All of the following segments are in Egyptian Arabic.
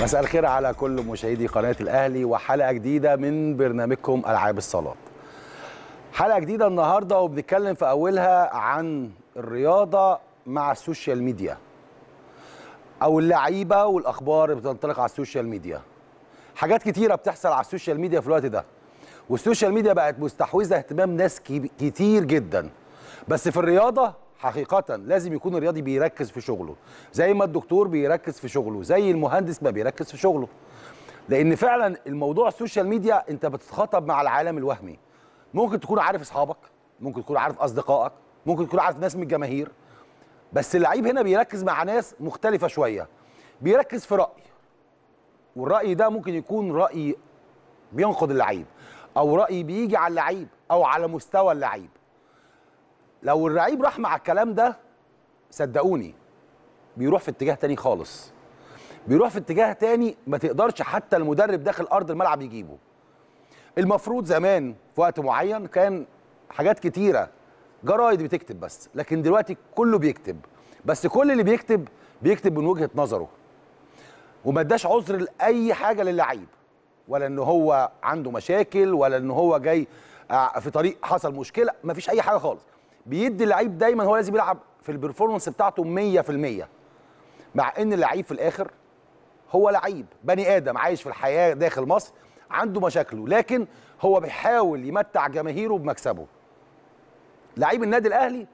مساء الخير على كل مشاهدي قناه الاهلي وحلقه جديده من برنامجكم العاب الصالات. حلقه جديده النهارده وبنتكلم في اولها عن الرياضه مع السوشيال ميديا. او اللعيبه والاخبار اللي بتنطلق على السوشيال ميديا. حاجات كتيره بتحصل على السوشيال ميديا في الوقت ده. والسوشيال ميديا بقت مستحوذه اهتمام ناس كي- كتير جدا. بس في الرياضه حقيقة لازم يكون الرياضي بيركز في شغله زي ما الدكتور بيركز في شغله زي المهندس ما بيركز في شغله لان فعلا الموضوع السوشيال ميديا انت بتتخاطب مع العالم الوهمي ممكن تكون عارف اصحابك ممكن تكون عارف اصدقائك ممكن تكون عارف ناس من الجماهير بس اللعيب هنا بيركز مع ناس مختلفة شوية بيركز في رأي والرأي ده ممكن يكون رأي بينقد اللعيب او رأي بيجي على اللعيب او على مستوى اللعيب لو اللعيب راح مع الكلام ده صدقوني بيروح في اتجاه تاني خالص بيروح في اتجاه تاني ما تقدرش حتى المدرب داخل ارض الملعب يجيبه المفروض زمان في وقت معين كان حاجات كتيره جرايد بتكتب بس لكن دلوقتي كله بيكتب بس كل اللي بيكتب بيكتب من وجهه نظره وما اداش عذر لاي حاجه للعيب ولا ان هو عنده مشاكل ولا ان هو جاي آه، في طريق حصل مشكله ما فيش اي حاجه خالص بيدي اللعيب دايما هو لازم يلعب في البرفورمانس بتاعته 100% مع ان اللعيب في الاخر هو لعيب بني ادم عايش في الحياه داخل مصر عنده مشاكله لكن هو بيحاول يمتع جماهيره بمكسبه لعيب النادي الاهلي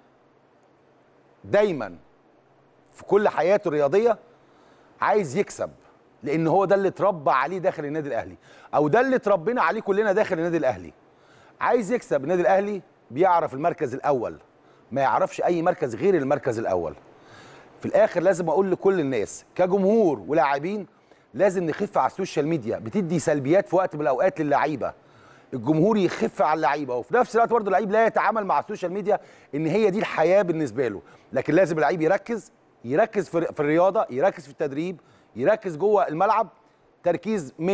دايما في كل حياته الرياضيه عايز يكسب لان هو ده اللي اتربى عليه داخل النادي الاهلي او ده اللي اتربينا عليه كلنا داخل النادي الاهلي عايز يكسب النادي الاهلي بيعرف المركز الاول ما يعرفش اي مركز غير المركز الاول في الاخر لازم اقول لكل الناس كجمهور ولاعبين لازم نخف على السوشيال ميديا بتدي سلبيات في وقت من الاوقات للعيبه الجمهور يخف على اللعيبه وفي نفس الوقت برضه اللعيب لا يتعامل مع السوشيال ميديا ان هي دي الحياه بالنسبه له لكن لازم اللعيب يركز يركز في في الرياضه يركز في التدريب يركز جوه الملعب تركيز 100%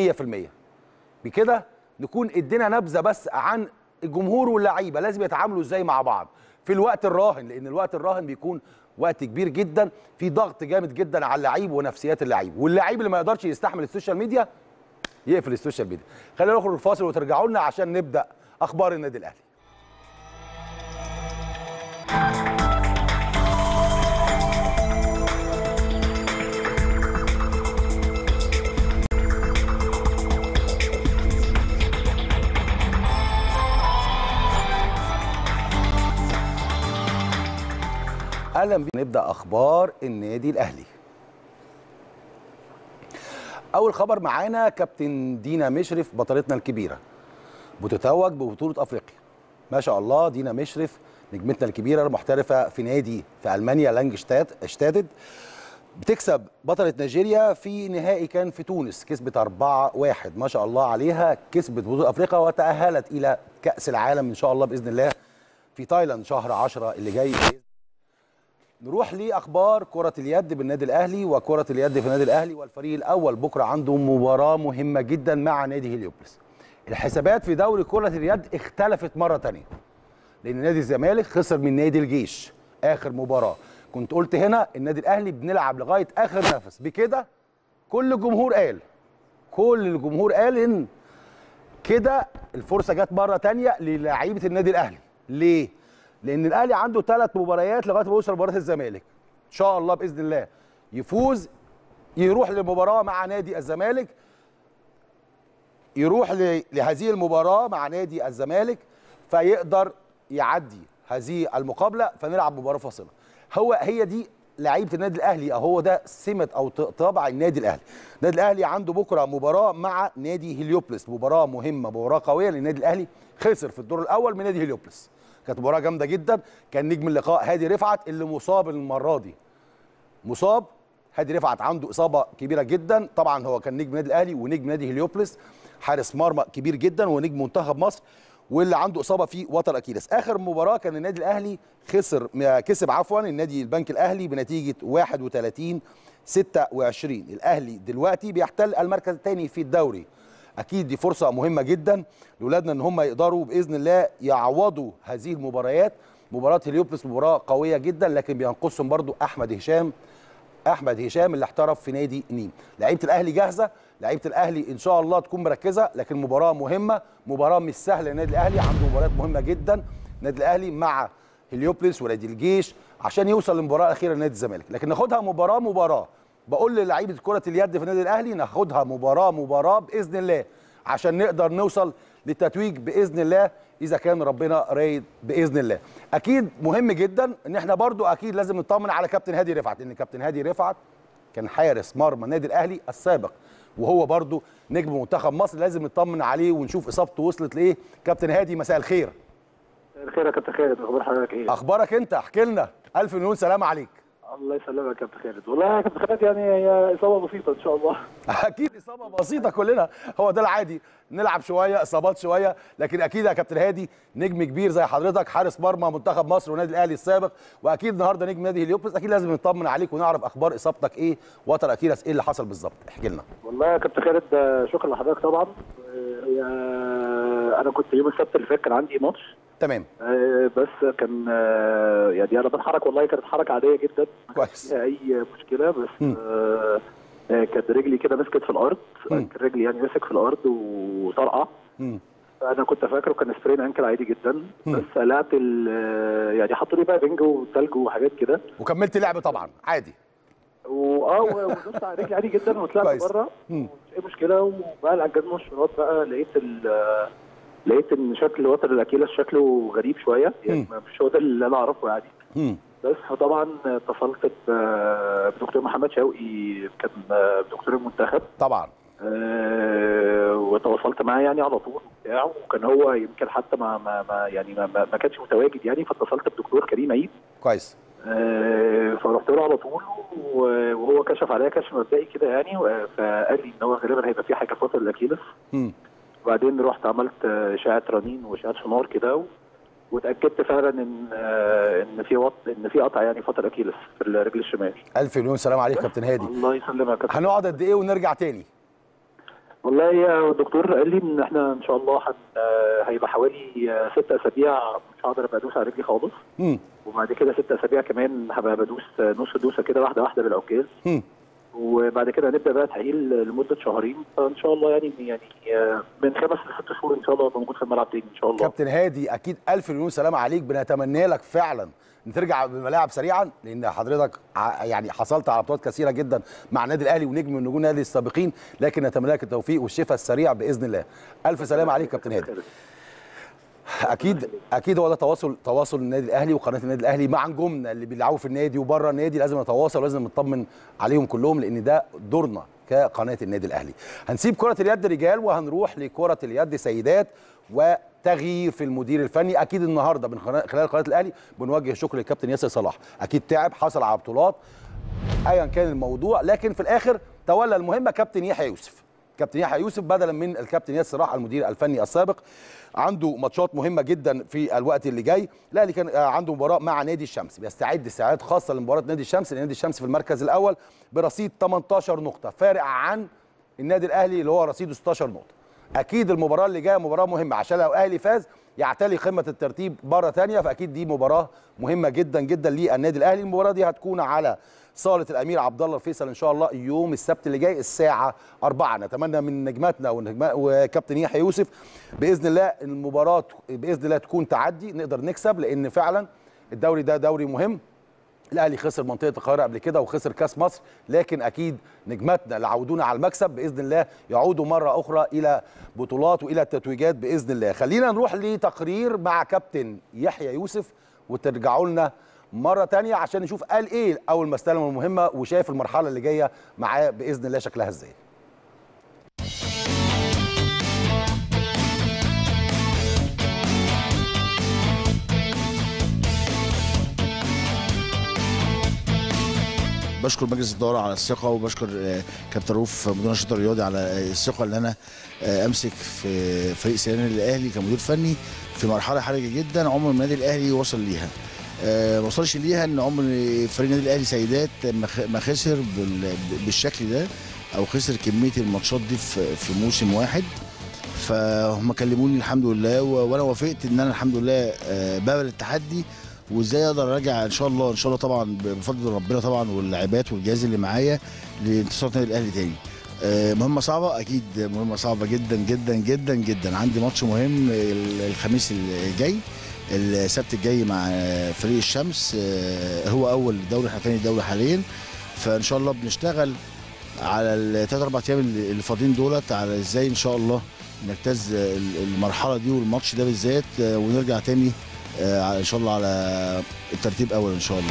بكده نكون ادينا نبذه بس عن الجمهور واللعيبه لازم يتعاملوا ازاي مع بعض في الوقت الراهن لان الوقت الراهن بيكون وقت كبير جدا في ضغط جامد جدا على اللعيب ونفسيات اللعيب واللعيب اللي ما يقدرش يستحمل السوشيال ميديا يقفل السوشيال ميديا خلينا نخرج الفاصل وترجعوا لنا عشان نبدا اخبار النادي الاهلي اهلا بيكم نبدا اخبار النادي الاهلي اول خبر معانا كابتن دينا مشرف بطلتنا الكبيره بتتوج ببطوله افريقيا ما شاء الله دينا مشرف نجمتنا الكبيره المحترفه في نادي في المانيا لانج شتاد اشتادد بتكسب بطلة نيجيريا في نهائي كان في تونس كسبت 4-1 ما شاء الله عليها كسبت بطولة افريقيا وتأهلت الى كأس العالم ان شاء الله باذن الله في تايلاند شهر 10 اللي جاي بإذن نروح لاخبار كره اليد بالنادي الاهلي وكره اليد في النادي الاهلي والفريق الاول بكره عنده مباراه مهمه جدا مع نادي هليوبلس الحسابات في دوري كره اليد اختلفت مره تانية لان نادي الزمالك خسر من نادي الجيش اخر مباراه كنت قلت هنا النادي الاهلي بنلعب لغايه اخر نفس بكده كل الجمهور قال كل الجمهور قال ان كده الفرصه جت مره تانية للاعيبه النادي الاهلي ليه لان الاهلي عنده ثلاث مباريات لغايه ما يوصل مباراه الزمالك ان شاء الله باذن الله يفوز يروح لمباراه مع نادي الزمالك يروح ل- لهذه المباراه مع نادي الزمالك فيقدر يعدي هذه المقابله فنلعب مباراه فاصله هو هي دي لعيبه النادي الاهلي او هو ده سمه او ط- طابع النادي الاهلي النادي الاهلي عنده بكره مباراه مع نادي هليوبلس مباراه مهمه مباراه قويه لان النادي الاهلي خسر في الدور الاول من نادي هليوبلس كانت مباراه جامده جدا كان نجم اللقاء هادي رفعت اللي مصاب المره دي مصاب هادي رفعت عنده اصابه كبيره جدا طبعا هو كان نجم النادي الاهلي ونجم نادي هليوبلس حارس مرمى كبير جدا ونجم منتخب مصر واللي عنده اصابه في وتر اكيلس اخر مباراه كان النادي الاهلي خسر كسب عفوا النادي البنك الاهلي بنتيجه 31 26 الاهلي دلوقتي بيحتل المركز الثاني في الدوري اكيد دي فرصه مهمه جدا لاولادنا ان هم يقدروا باذن الله يعوضوا هذه المباريات مباراه هليوبلس مباراه قويه جدا لكن بينقصهم برضو احمد هشام احمد هشام اللي احترف في نادي نيم لعيبه الاهلي جاهزه لعيبه الاهلي ان شاء الله تكون مركزه لكن مباراه مهمه مباراه مش سهله للنادي الاهلي عنده مباريات مهمه جدا النادي الاهلي مع هليوبلس ونادي الجيش عشان يوصل للمباراه الاخيره لنادي الزمالك لكن ناخدها مباراه مباراه بقول للعيبه كره اليد في النادي الاهلي ناخدها مباراه مباراه باذن الله عشان نقدر نوصل للتتويج باذن الله اذا كان ربنا رايد باذن الله اكيد مهم جدا ان احنا برضو اكيد لازم نطمن على كابتن هادي رفعت لان كابتن هادي رفعت كان حارس مرمى النادي الاهلي السابق وهو برضو نجم منتخب مصر لازم نطمن عليه ونشوف اصابته وصلت لايه كابتن هادي مساء الخير الخير يا كابتن خالد اخبار حضرتك ايه؟ اخبارك انت احكي لنا الف مليون سلام عليك الله يسلمك يا كابتن خالد والله يا كابتن خالد يعني هي اصابه بسيطه ان شاء الله اكيد اصابه بسيطه كلنا هو ده العادي نلعب شويه اصابات شويه لكن اكيد يا كابتن هادي نجم كبير زي حضرتك حارس مرمى منتخب مصر والنادي الاهلي السابق واكيد النهارده نجم نادي هليوبلس اكيد لازم نطمن عليك ونعرف اخبار اصابتك ايه وتر اكيلس ايه اللي حصل بالظبط احكي لنا والله يا كابتن خالد آه، شكرا لحضرتك طبعا هي انا كنت يوم السبت اللي فات كان عندي ماتش تمام آه، بس كان آه، يعني انا بتحرك والله كانت حركه عاديه جدا ما كانش كويس. فيها اي مشكله بس مم. آه، آه، كانت رجلي كده مسكت في الارض مم. كان رجلي يعني مسك في الارض وطرقع مم. انا كنت فاكره كان سبرين انكل عادي جدا مم. بس قلعت ال- يعني حطوا لي بقى بنج وثلج وحاجات كده وكملت لعب طبعا عادي واه ودوست على رجلي عادي جدا وطلعت كويس. بره مم. مش اي مشكله وبقى العجاز مشورات بقى لقيت ال لقيت ان شكل وتر الاكيلس شكله غريب شويه يعني مم. مش هو ده اللي انا اعرفه يعني مم. بس فطبعا اتصلت ب- بدكتور محمد شوقي كان دكتور المنتخب طبعا آه، وتواصلت معاه يعني على طول وبتاع وكان هو يمكن حتى ما ما ما يعني ما, ما, ما كانش متواجد يعني فاتصلت بدكتور كريم عيد كويس آه، فرحت له على طول و- وهو كشف عليا كشف مبدئي كده يعني و- فقال لي ان هو غالبا هيبقى في حاجه في وتر الاكيلس مم. وبعدين رحت عملت آه، اشعه رنين واشعه سونار كده و- واتاكدت فعلا ان آه، ان في وط... ان في قطع يعني في وتر الاكيلس في الرجل الشمال الف مليون سلام عليك كابتن هادي الله يسلمك يا كابتن. هنقعد قد ايه ونرجع تاني والله يا الدكتور قال لي ان احنا ان شاء الله هن... آه، هيبقى حوالي آه، ست اسابيع مش هقدر ابقى ادوس على رجلي خالص مم. وبعد كده ست اسابيع كمان هبقى بدوس آه، نص دوسه كده واحده واحده بالعكاز مم. وبعد كده هنبدا بقى تحليل لمده شهرين فان شاء الله يعني يعني آه، من خمس لست شهور ان شاء الله ابقى موجود في الملعب تاني ان شاء الله كابتن هادي اكيد الف مليون سلام عليك بنتمنى لك فعلا ان ترجع بالملاعب سريعا لان حضرتك ع- يعني حصلت على بطولات كثيره جدا مع النادي الاهلي ونجم من نجوم النادي السابقين لكن نتمنى لك التوفيق والشفاء السريع باذن الله الف سلام عليك كابتن هادي اكيد اكيد هو ده تواصل تواصل النادي الاهلي وقناه النادي الاهلي مع نجومنا اللي بيلعبوا في النادي وبره النادي لازم نتواصل ولازم نطمن عليهم كلهم لان ده دورنا كقناه النادي الاهلي هنسيب كره اليد رجال وهنروح لكره اليد سيدات وتغيير في المدير الفني اكيد النهارده من خلال خلال قناه الاهلي بنوجه شكر للكابتن ياسر صلاح اكيد تعب حصل على بطولات ايا كان الموضوع لكن في الاخر تولى المهمه كابتن يحيى يوسف كابتن يحيى يوسف بدلا من الكابتن ياسر صلاح المدير الفني السابق عنده ماتشات مهمه جدا في الوقت اللي جاي الاهلي كان آه، عنده مباراه مع نادي الشمس بيستعد استعداد خاصه لمباراه نادي الشمس لان نادي الشمس في المركز الاول برصيد 18 نقطه فارق عن النادي الاهلي اللي هو رصيده 16 نقطه اكيد المباراه اللي جايه مباراه مهمه عشان لو الاهلي فاز يعتلي قمه الترتيب مره ثانيه فاكيد دي مباراه مهمه جدا جدا للنادي الاهلي المباراه دي هتكون على صاله الامير عبد الله الفيصل ان شاء الله يوم السبت اللي جاي الساعه 4 نتمنى من نجماتنا ونجما- وكابتن يحيى يوسف باذن الله المباراه باذن الله تكون تعدي نقدر نكسب لان فعلا الدوري ده دوري مهم الاهلي خسر منطقه القاهره قبل كده وخسر كاس مصر لكن اكيد نجماتنا اللي عودونا على المكسب باذن الله يعودوا مره اخرى الى بطولات والى التتويجات باذن الله خلينا نروح لتقرير مع كابتن يحيى يوسف وترجعوا لنا مره تانية عشان نشوف قال ايه اول ما استلم المهمه وشايف المرحله اللي جايه معاه باذن الله شكلها ازاي بشكر مجلس الاداره على الثقه وبشكر آه، كابتن رؤوف مدير النشاط الرياضي على آه، الثقه اللي انا آه، امسك في فريق سيران الاهلي كمدير فني في مرحله حرجه جدا عمر النادي الاهلي وصل ليها آه، ما وصلش ليها ان عمر فريق النادي الاهلي سيدات ما خ- ما خسر بال- بالشكل ده او خسر كميه الماتشات دي في في موسم واحد فهم كلموني الحمد لله و- وانا وافقت ان انا الحمد لله آه، بقبل التحدي وازاي اقدر اراجع ان شاء الله ان شاء الله طبعا بفضل ربنا طبعا واللاعبات والجهاز اللي معايا لانتصار النادي الاهلي تاني آه، مهمة صعبة أكيد مهمة صعبة جدا جدا جدا جدا عندي ماتش مهم ال- الخميس الجاي السبت الجاي مع فريق الشمس آه، هو أول دوري احنا تاني دوري حاليا فإن شاء الله بنشتغل على الثلاث أربع أيام اللي اللي فاضيين دولت على إزاي إن شاء الله نجتاز ال- المرحلة دي والماتش ده بالذات آه، ونرجع تاني آه، على- إن شاء الله على الترتيب أول إن شاء الله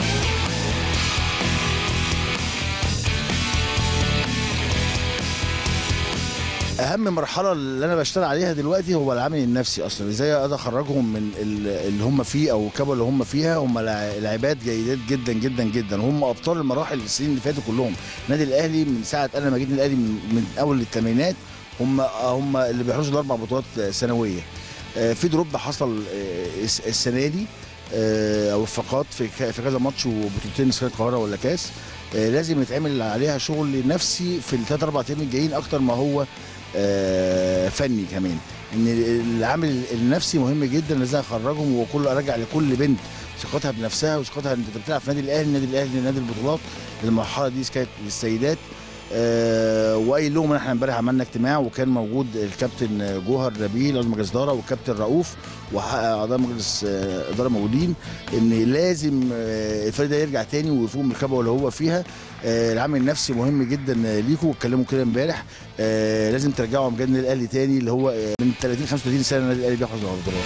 اهم مرحله اللي انا بشتغل عليها دلوقتي هو العامل النفسي اصلا ازاي اقدر اخرجهم من ال- اللي هم فيه او الكبوه اللي هم فيها هم لع- لاعبات جيدات جدا جدا جدا وهم ابطال المراحل السنين اللي فاتوا كلهم النادي الاهلي من ساعه انا ما جيت النادي الاهلي من, من اول الثمانينات هم هم اللي بيحرزوا الاربع بطولات سنويه آه، في دروب حصل آه، الس- السنه دي آه، او اخفاقات في ك- في كذا ماتش وبطولتين سكان القاهره ولا كاس آه، لازم يتعمل عليها شغل نفسي في الثلاث اربع ايام الجايين اكتر ما هو آه، فني كمان ان العامل النفسي مهم جدا لازم اخرجهم وكل ارجع لكل بنت ثقتها بنفسها وثقتها ان انت بتلعب في نادي الاهلي النادي الاهلي نادي البطولات المرحله دي كانت للسيدات آه وقايل لهم ان احنا امبارح عملنا اجتماع وكان موجود الكابتن جوهر نبيل عضو مجلس اداره والكابتن رؤوف واعضاء مجلس آه، اداره موجودين ان لازم آه، الفريق ده يرجع تاني ويفوق من الكبوه اللي هو فيها آه، العامل النفسي مهم جدا ليكم واتكلموا كده امبارح آه، لازم ترجعوا امجاد النادي الاهلي تاني اللي هو آه، من 30 35 سنه النادي الاهلي بياخد البطولات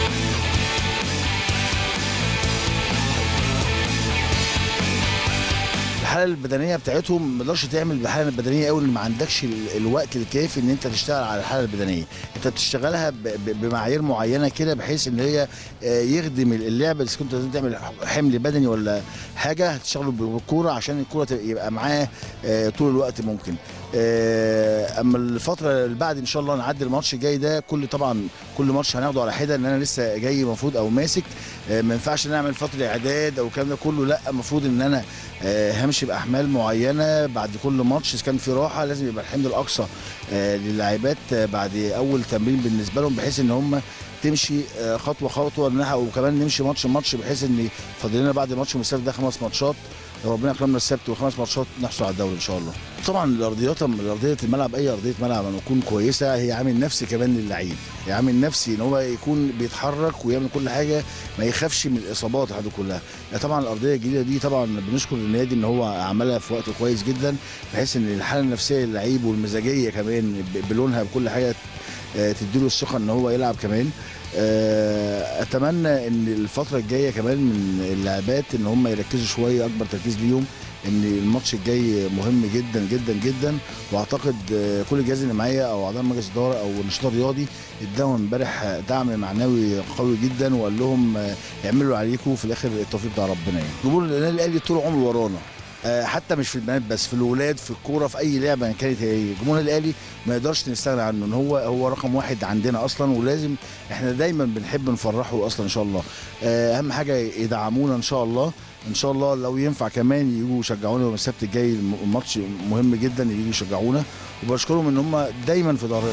الحاله البدنيه بتاعتهم ما تقدرش تعمل بالحاله البدنيه قوي ان ما عندكش ال- الوقت الكافي ان انت تشتغل على الحاله البدنيه انت بتشتغلها ب- ب- بمعايير معينه كده بحيث ان هي آه، يخدم اللعبه اذا كنت لازم تعمل حمل بدني ولا حاجه هتشتغلوا بالكوره عشان الكوره تبقى- يبقى معاه آه، طول الوقت ممكن آه، اما الفتره اللي بعد ان شاء الله نعدي الماتش الجاي ده كل طبعا كل ماتش هناخده على حده ان انا لسه جاي المفروض او ماسك آه، ما ينفعش ان انا اعمل فتره اعداد او الكلام ده كله لا المفروض ان انا آه، همشي باحمال معينه بعد كل ماتش اذا كان في راحه لازم يبقى الحمل الاقصى آه، للاعبات آه، بعد اول تمرين بالنسبه لهم بحيث ان هم تمشي آه، خطوه خطوه انها وكمان نمشي ماتش ماتش بحيث ان فاضل لنا بعد ماتش المسافه ده خمس ماتشات لو ربنا اكرمنا السبت وخمس ماتشات نحصل على الدوري ان شاء الله. طبعا الارضيات ارضيه الملعب اي ارضيه ملعب لما تكون كويسه هي عامل نفسي كمان للعيب، هي عامل نفسي ان هو يكون بيتحرك ويعمل كل حاجه ما يخافش من الاصابات هذه كلها. يعني طبعا الارضيه الجديده دي طبعا بنشكر النادي ان هو عملها في وقت كويس جدا بحيث ان الحاله النفسيه للعيب والمزاجيه كمان ب- بلونها بكل حاجه آه، تديله الثقه ان هو يلعب كمان آه، اتمنى ان الفتره الجايه كمان من اللاعبات ان هم يركزوا شويه اكبر تركيز ليهم ان الماتش الجاي مهم جدا جدا جدا واعتقد آه، كل الجهاز اللي معايا او اعضاء مجلس الاداره او النشاط الرياضي اداهم امبارح دعم معنوي قوي جدا وقال لهم آه، اعملوا عليكم وفي الاخر التوفيق بتاع ربنا يعني جمهور النادي الاهلي طول عمره ورانا آه، حتى مش في البنات بس في الولاد في الكوره في اي لعبه إن كانت هي جمهور الاهلي ما يقدرش نستغنى عنه ان هو هو رقم واحد عندنا اصلا ولازم احنا دايما بنحب نفرحه اصلا ان شاء الله آه، اهم حاجه يدعمونا ان شاء الله ان شاء الله لو ينفع كمان يجوا يشجعونا يوم السبت الجاي الم- الماتش مهم جدا يجوا يشجعونا وبشكرهم ان هم دايما في ظهرنا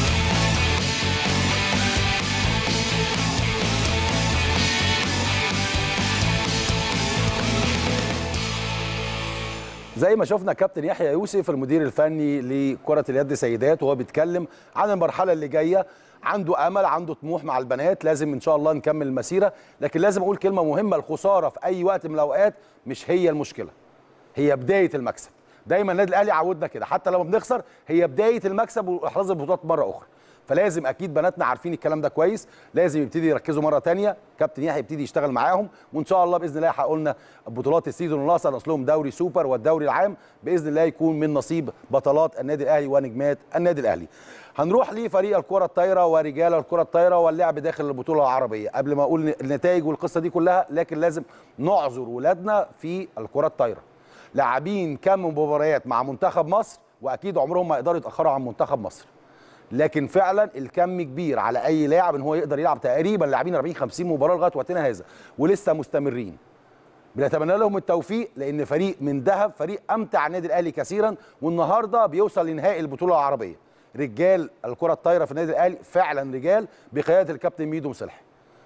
زي ما شفنا كابتن يحيى يوسف المدير الفني لكرة اليد سيدات وهو بيتكلم عن المرحلة اللي جاية عنده امل عنده طموح مع البنات لازم ان شاء الله نكمل المسيرة لكن لازم اقول كلمة مهمة الخسارة في اي وقت من الاوقات مش هي المشكلة هي بداية المكسب دايما النادي الاهلي عودنا كده حتى لما بنخسر هي بداية المكسب واحراز البطولات مرة اخرى فلازم اكيد بناتنا عارفين الكلام ده كويس لازم يبتدي يركزوا مره تانية كابتن يحيى يبتدي يشتغل معاهم وان شاء الله باذن الله يحققوا لنا بطولات السيزون الناقصه نصلهم دوري سوبر والدوري العام باذن الله يكون من نصيب بطلات النادي الاهلي ونجمات النادي الاهلي هنروح لفريق الكره الطايره ورجال الكره الطايره واللعب داخل البطوله العربيه قبل ما اقول النتائج والقصه دي كلها لكن لازم نعذر ولادنا في الكره الطايره لاعبين كم مباريات مع منتخب مصر واكيد عمرهم ما يقدروا يتاخروا عن منتخب مصر لكن فعلا الكم كبير على اي لاعب ان هو يقدر يلعب تقريبا لاعبين 40 50 مباراه لغايه وقتنا هذا ولسه مستمرين بنتمنى لهم التوفيق لان فريق من دهب فريق امتع النادي الاهلي كثيرا والنهارده بيوصل لنهائي البطوله العربيه رجال الكره الطايره في النادي الاهلي فعلا رجال بقياده الكابتن ميدو مصلحي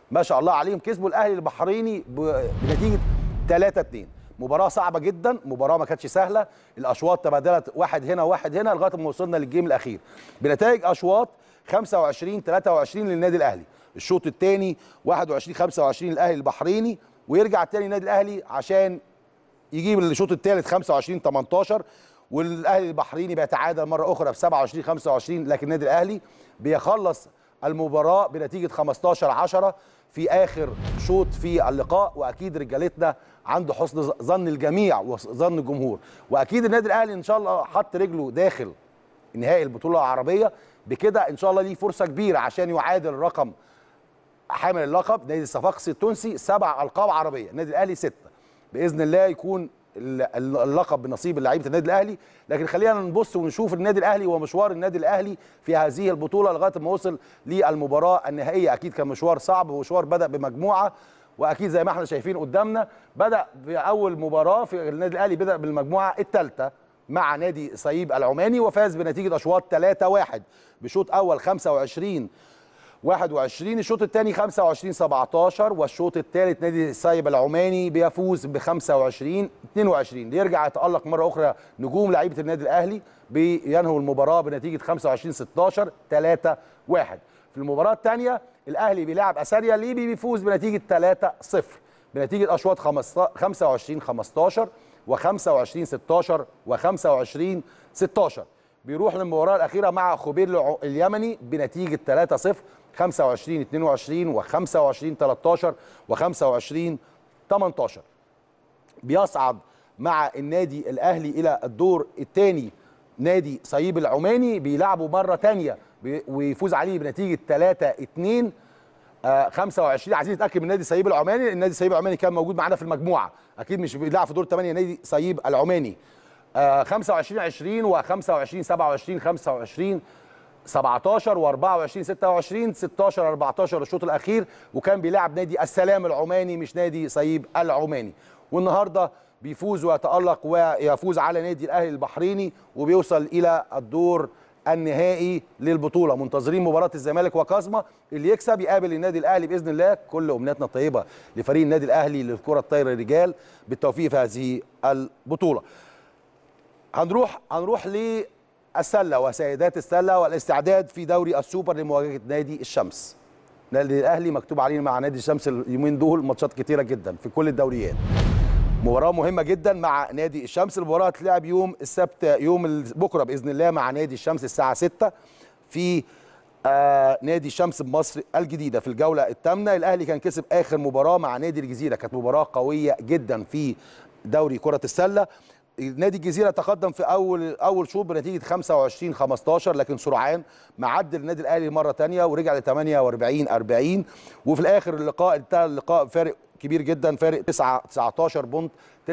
ما شاء الله عليهم كسبوا الاهلي البحريني ب- بنتيجه 3 2 مباراه صعبه جدا مباراه ما كانتش سهله الاشواط تبادلت واحد هنا واحد هنا لغايه ما وصلنا للجيم الاخير بنتائج اشواط 25 23 للنادي الاهلي الشوط الثاني 21 25 الاهلي البحريني ويرجع الثاني النادي الاهلي عشان يجيب الشوط الثالث 25 18 والاهلي البحريني بيتعادل مره اخرى ب 27 25 لكن النادي الاهلي بيخلص المباراه بنتيجه 15 10 في اخر شوط في اللقاء واكيد رجالتنا عنده حسن ظن الجميع وظن الجمهور واكيد النادي الاهلي ان شاء الله حط رجله داخل نهائي البطوله العربيه بكده ان شاء الله ليه فرصه كبيره عشان يعادل رقم حامل اللقب نادي الصفاقسي التونسي سبع القاب عربيه النادي الاهلي سته باذن الله يكون ال- ال- اللقب بنصيب لعيبه النادي الاهلي لكن خلينا نبص ونشوف النادي الاهلي ومشوار النادي الاهلي في هذه البطوله لغايه ما وصل للمباراه النهائيه اكيد كان مشوار صعب ومشوار بدا بمجموعه واكيد زي ما احنا شايفين قدامنا بدا باول مباراه في النادي الاهلي بدا بالمجموعه الثالثه مع نادي صعيب العماني وفاز بنتيجه اشواط 3-1 بشوط اول 25 21 الشوط الثاني 25 17 والشوط الثالث نادي السايب العماني بيفوز ب 25 22 ليرجع يتالق مره اخرى نجوم لعيبه النادي الاهلي بينهوا المباراه بنتيجه 25 16 3 1 في المباراه الثانيه الاهلي بيلعب اساريا ليبي بيفوز بنتيجه 3 0 بنتيجه اشواط 25 15 و25 16 و25 16 بيروح للمباراه الاخيره مع خوبير الع- اليمني بنتيجه 3 0 25 22 و25 13 و25 18 بيصعد مع النادي الاهلي الى الدور الثاني نادي صعيب العماني بيلعبوا مره ثانيه ويفوز عليه بنتيجه 3 2 آه 25 عايزين نتاكد من نادي صعيب العماني النادي صعيب العماني كان موجود معانا في المجموعه اكيد مش بيلعب في دور 8 نادي صعيب العماني آه 25 20 و25 27 25 17 و24 26 16 14 الشوط الاخير وكان بيلعب نادي السلام العماني مش نادي صعيب العماني والنهارده بيفوز ويتالق ويفوز على نادي الاهلي البحريني وبيوصل الى الدور النهائي للبطوله منتظرين مباراه الزمالك وكازما اللي يكسب يقابل النادي الاهلي باذن الله كل امنياتنا الطيبه لفريق النادي الاهلي للكره الطايره الرجال بالتوفيق في هذه البطوله هنروح هنروح للسله وسيدات السله والاستعداد في دوري السوبر لمواجهه نادي الشمس نادي الاهلي مكتوب عليه مع نادي الشمس اليومين دول ماتشات كتيره جدا في كل الدوريات مباراه مهمه جدا مع نادي الشمس المباراه هتلعب يوم السبت يوم ال- بكره باذن الله مع نادي الشمس الساعه 6 في آه نادي الشمس بمصر الجديده في الجوله الثامنه الاهلي كان كسب اخر مباراه مع نادي الجزيره كانت مباراه قويه جدا في دوري كره السله نادي الجزيره تقدم في اول اول شوط بنتيجه 25 15 لكن سرعان معدل النادي الاهلي مره ثانيه ورجع ل 48 40 وفي الاخر اللقاء انتهى اللقاء فارق كبير جدا فارق 9 19 بونت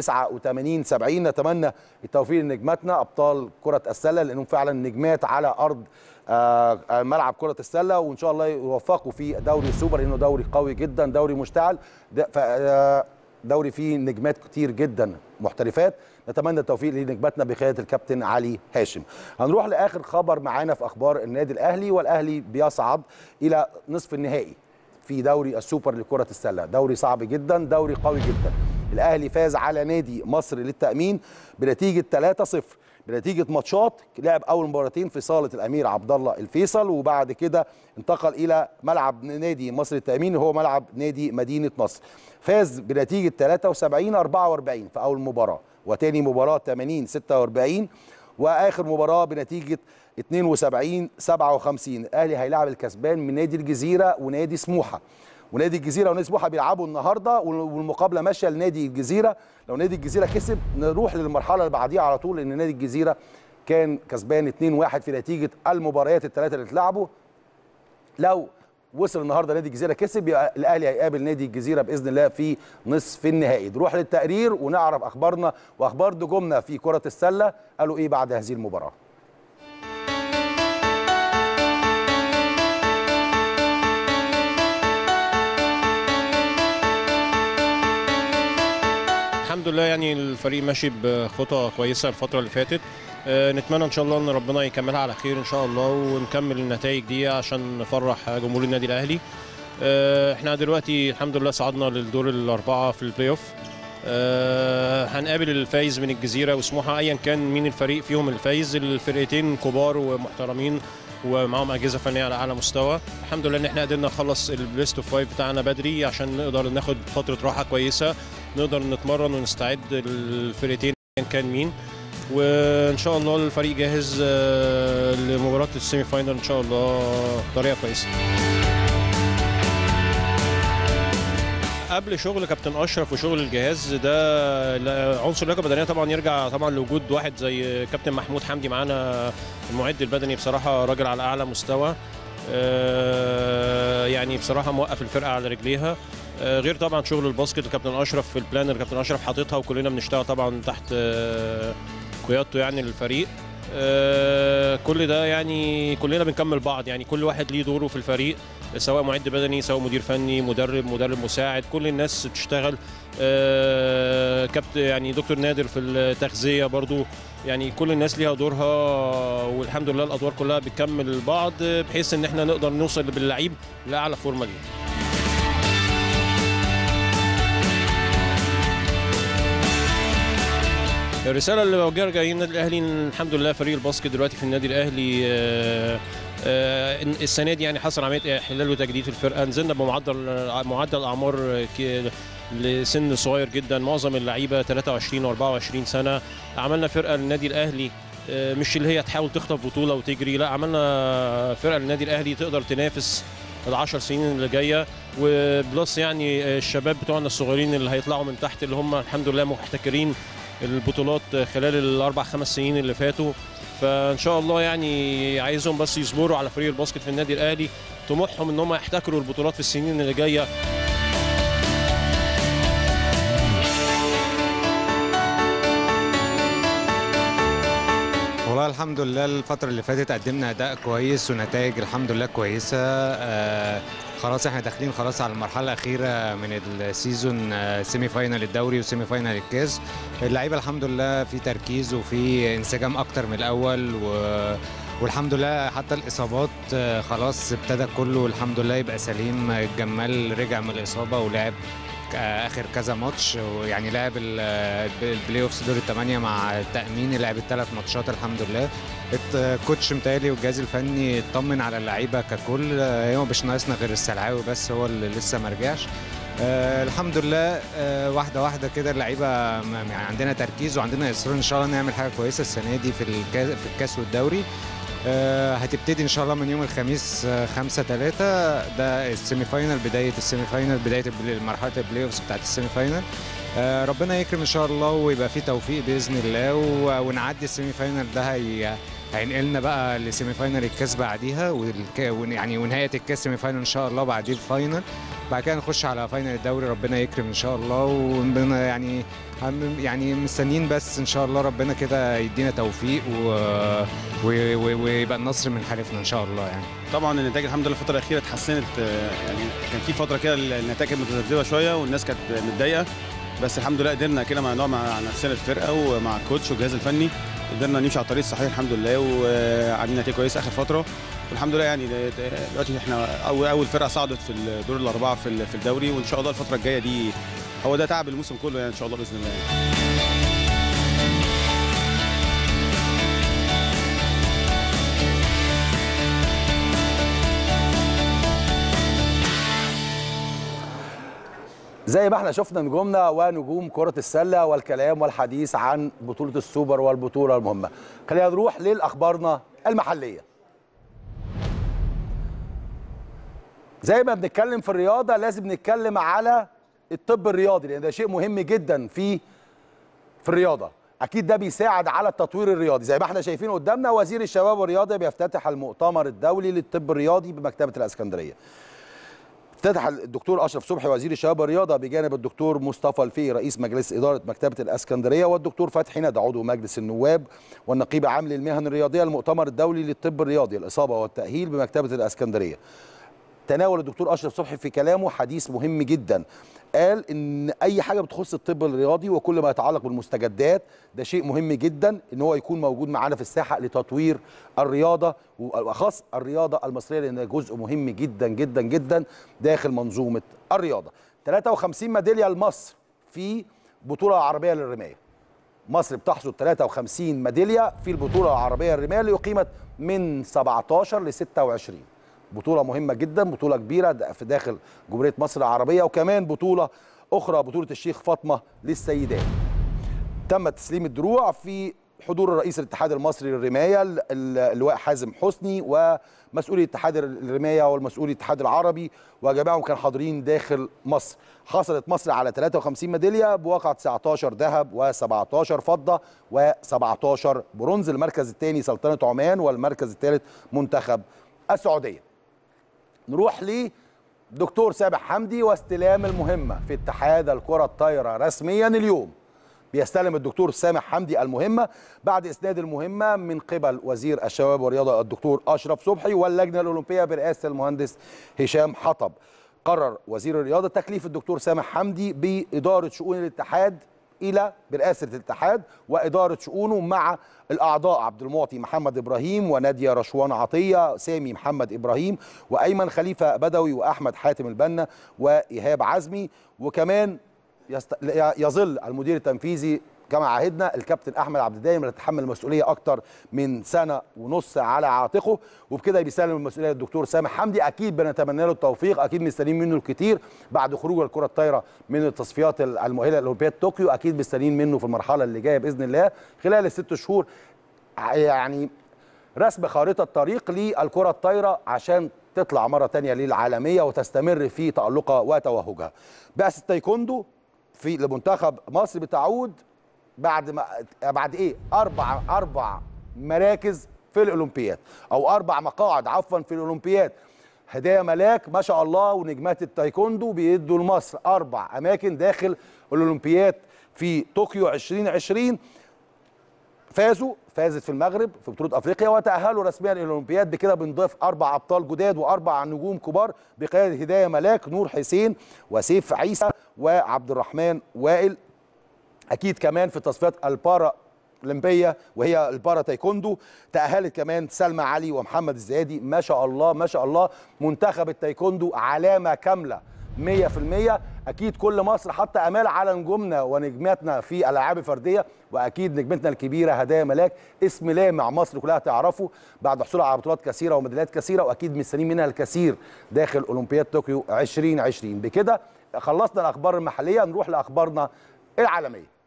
89 70 نتمنى التوفيق لنجماتنا ابطال كره السله لانهم فعلا نجمات على ارض آه، آه، ملعب كره السله وان شاء الله يوفقوا في دوري السوبر لانه دوري قوي جدا دوري مشتعل ده- ف- آه، دوري فيه نجمات كتير جدا محترفات نتمنى التوفيق لنجماتنا بقياده الكابتن علي هاشم هنروح لاخر خبر معانا في اخبار النادي الاهلي والاهلي بيصعد الى نصف النهائي في دوري السوبر لكرة السلة دوري صعب جدا دوري قوي جدا الأهلي فاز على نادي مصر للتأمين بنتيجة 3-0 بنتيجة ماتشات لعب أول مباراتين في صالة الأمير عبد الله الفيصل وبعد كده انتقل إلى ملعب نادي مصر للتأمين هو ملعب نادي مدينة نصر فاز بنتيجة 73 44 في أول مباراة وتاني مباراة 80 46 واخر مباراه بنتيجه 72 57 الاهلي هيلاعب الكسبان من نادي الجزيره ونادي سموحه ونادي الجزيره ونادي سموحه بيلعبوا النهارده والمقابله ماشيه لنادي الجزيره لو نادي الجزيره كسب نروح للمرحله اللي بعديها على طول لان نادي الجزيره كان كسبان 2-1 في نتيجه المباريات الثلاثه اللي اتلعبوا لو وصل النهارده نادي الجزيره كسب يبقى الاهلي هيقابل نادي الجزيره باذن الله في نصف النهائي نروح للتقرير ونعرف اخبارنا واخبار نجومنا في كره السله قالوا ايه بعد هذه المباراه الحمد لله يعني الفريق ماشي بخطى كويسه الفتره اللي فاتت آه، نتمنى ان شاء الله ان ربنا يكملها على خير ان شاء الله ونكمل النتائج دي عشان نفرح جمهور النادي الاهلي آه، احنا دلوقتي الحمد لله صعدنا للدور الاربعه في البلاي اوف آه، هنقابل الفايز من الجزيره وسموحه ايا كان مين الفريق فيهم الفايز الفرقتين كبار ومحترمين ومعاهم اجهزه فنيه على اعلى مستوى الحمد لله ان احنا قدرنا نخلص البليست اوف فايف بتاعنا بدري عشان نقدر ناخد فتره راحه كويسه نقدر نتمرن ونستعد الفرقتين ايا كان مين وان شاء الله الفريق جاهز آه، لمباراه السيمي فاينل ان شاء الله بطريقه كويسه قبل شغل كابتن اشرف وشغل الجهاز ده لا- عنصر اللياقه البدنيه طبعا يرجع طبعا لوجود واحد زي كابتن محمود حمدي معانا المعد البدني بصراحه راجل على اعلى مستوى آه، يعني بصراحه موقف الفرقه على رجليها آه، غير طبعا شغل الباسكت الكابتن اشرف في البلان اللي كابتن اشرف حاططها وكلنا بنشتغل طبعا تحت آه، قيادته يعني للفريق آه، كل ده يعني كلنا بنكمل بعض يعني كل واحد ليه دوره في الفريق سواء معد بدني سواء مدير فني مدرب مدرب مساعد كل الناس بتشتغل آه، كابتن يعني دكتور نادر في التغذيه برضو يعني كل الناس ليها دورها والحمد لله الادوار كلها بتكمل بعض بحيث ان احنا نقدر نوصل باللعيب لاعلى فورمه ليه الرساله اللي بوجهها لجماهير النادي الاهلي إن الحمد لله فريق الباسكت دلوقتي في النادي الاهلي آه، آه، إن السنه دي يعني حصل عمليه احلال وتجديد في الفرقه نزلنا بمعدل معدل اعمار ك- لسن صغير جدا معظم اللعيبه 23 و24 سنه عملنا فرقه للنادي الاهلي آه، مش اللي هي تحاول تخطف بطوله وتجري لا عملنا فرقه للنادي الاهلي تقدر تنافس العشر سنين اللي جايه وبلس يعني الشباب بتوعنا الصغيرين اللي هيطلعوا من تحت اللي هم الحمد لله محتكرين البطولات خلال الاربع خمس سنين اللي فاتوا فان شاء الله يعني عايزهم بس يصبروا على فريق الباسكت في النادي الاهلي طموحهم ان هم يحتكروا البطولات في السنين اللي جايه والله الحمد لله الفترة اللي فاتت قدمنا أداء كويس ونتائج الحمد لله كويسة آه خلاص احنا داخلين خلاص على المرحلة الأخيرة من السيزون آه سيمي فاينال الدوري وسيمي فاينال الكاس اللعيبة الحمد لله في تركيز وفي انسجام أكتر من الأول و والحمد لله حتى الإصابات آه خلاص ابتدى كله الحمد لله يبقى سليم الجمال رجع من الإصابة ولعب اخر كذا ماتش ويعني لعب ال- البلاي اوفس دور الثمانيه مع التامين لعب الثلاث ماتشات الحمد لله الكوتش متهيألي والجهاز الفني اطمن على اللعيبه ككل آه، هو مش ناقصنا غير السلعاوي بس هو اللي لسه ما رجعش آه الحمد لله آه واحده واحده كده اللعيبه م- يعني عندنا تركيز وعندنا اصرار ان شاء الله نعمل حاجه كويسه السنه دي في الكاس في الكاس والدوري آه، هتبتدي ان شاء الله من يوم الخميس 5 3 ده السيمي فاينال بدايه السيمي فاينال بدايه البلاي- مرحله البلاي اوفز بتاعت السيمي فاينال آه، ربنا يكرم ان شاء الله ويبقى في توفيق باذن الله و- ونعدي السيمي فاينال ده هي هينقلنا بقى لسيمي فاينال الكاس بعديها والك... ون- يعني ونهايه الكاس سيمي فاينال ان شاء الله بعديه الفاينل بعد كده نخش على فاينل الدوري ربنا يكرم ان شاء الله وربنا يعني هم- يعني مستنيين بس ان شاء الله ربنا كده يدينا توفيق و... و... و... ويبقى النصر من حلفنا ان شاء الله يعني طبعا النتائج الحمد لله الفتره الاخيره اتحسنت آه، يعني كان في فتره كده النتائج كانت متذبذبه شويه والناس كانت متضايقه بس الحمد لله قدرنا كده مع نوع مع نفسنا الفرقه ومع الكوتش والجهاز الفني قدرنا نمشي على الطريق الصحيح الحمد لله وعاملين نتائج كويسه اخر فتره والحمد لله يعني دلوقتي احنا اول اول فرقه صعدت في الدور الاربعه في ال- في الدوري وان شاء الله الفتره الجايه دي هو ده تعب الموسم كله يعني ان شاء الله باذن الله زي ما احنا شفنا نجومنا ونجوم كرة السلة والكلام والحديث عن بطولة السوبر والبطولة المهمة خلينا نروح للأخبارنا المحلية زي ما بنتكلم في الرياضة لازم نتكلم على الطب الرياضي لأن ده شيء مهم جدا في في الرياضة أكيد ده بيساعد على التطوير الرياضي زي ما احنا شايفين قدامنا وزير الشباب والرياضة بيفتتح المؤتمر الدولي للطب الرياضي بمكتبة الإسكندرية افتتح الدكتور اشرف صبحي وزير الشباب والرياضه بجانب الدكتور مصطفى الفقي رئيس مجلس اداره مكتبه الاسكندريه والدكتور فتحي ندى عضو مجلس النواب والنقيب عام للمهن الرياضيه المؤتمر الدولي للطب الرياضي الاصابه والتاهيل بمكتبه الاسكندريه تناول الدكتور اشرف صبحي في كلامه حديث مهم جدا قال ان اي حاجه بتخص الطب الرياضي وكل ما يتعلق بالمستجدات ده شيء مهم جدا ان هو يكون موجود معانا في الساحه لتطوير الرياضه والاخص الرياضه المصريه لان جزء مهم جدا جدا جدا داخل منظومه الرياضه 53 ميداليه لمصر في بطوله عربيه للرمايه مصر بتحصد 53 ميداليه في البطوله العربيه للرمايه اللي اقيمت من 17 ل 26 بطوله مهمه جدا بطوله كبيره د- في داخل جمهوريه مصر العربيه وكمان بطوله اخرى بطوله الشيخ فاطمه للسيدات تم تسليم الدروع في حضور رئيس الاتحاد المصري للرمايه ال- ال- اللواء حازم حسني ومسؤولي اتحاد الرمايه والمسؤولي الاتحاد العربي وجميعهم كانوا حاضرين داخل مصر حصلت مصر على 53 ميداليه بواقع 19 ذهب و17 فضه و17 برونز المركز الثاني سلطنه عمان والمركز الثالث منتخب السعوديه نروح لدكتور سامح حمدي واستلام المهمه في اتحاد الكره الطايره رسميا اليوم بيستلم الدكتور سامح حمدي المهمه بعد اسناد المهمه من قبل وزير الشباب والرياضه الدكتور اشرف صبحي واللجنه الاولمبيه برئاسه المهندس هشام حطب قرر وزير الرياضه تكليف الدكتور سامح حمدي باداره شؤون الاتحاد الى برئاسه الاتحاد واداره شؤونه مع الاعضاء عبد المعطي محمد ابراهيم وناديه رشوان عطيه سامي محمد ابراهيم وايمن خليفه بدوي واحمد حاتم البنا وايهاب عزمي وكمان يست... يظل المدير التنفيذي كما عهدنا الكابتن احمد عبد الدايم اللي تحمل المسؤوليه اكتر من سنه ونص على عاتقه وبكده بيسلم المسؤوليه للدكتور سامح حمدي اكيد بنتمنى له التوفيق اكيد مستنيين منه الكتير بعد خروج الكره الطايره من التصفيات المؤهله لاولمبياد طوكيو اكيد مستنيين منه في المرحله اللي جايه باذن الله خلال الست شهور يعني رسم خارطه طريق للكره الطايره عشان تطلع مره تانية للعالميه وتستمر في تالقها وتوهجها بعثه التايكوندو في لمنتخب مصر بتعود بعد ما بعد ايه اربع اربع مراكز في الاولمبياد او اربع مقاعد عفوا في الاولمبياد هدايا ملاك ما شاء الله ونجمات التايكوندو بيدوا لمصر اربع اماكن داخل الاولمبياد في طوكيو 2020 فازوا فازت في المغرب في بطوله افريقيا وتاهلوا رسميا الى الاولمبياد بكده بنضيف اربع ابطال جداد واربع نجوم كبار بقياده هدايه ملاك نور حسين وسيف عيسى وعبد الرحمن وائل اكيد كمان في تصفيات البارا اولمبيه وهي البارا تايكوندو تاهلت كمان سلمى علي ومحمد الزيادي ما شاء الله ما شاء الله منتخب التايكوندو علامه كامله 100% اكيد كل مصر حتى امال على نجومنا ونجماتنا في الالعاب الفرديه واكيد نجمتنا الكبيره هدايا ملاك اسم لامع مصر كلها تعرفه بعد حصولها على بطولات كثيره وميداليات كثيره واكيد مستنيين منها الكثير داخل اولمبياد طوكيو 2020 بكده خلصنا الاخبار المحليه نروح لاخبارنا العالميه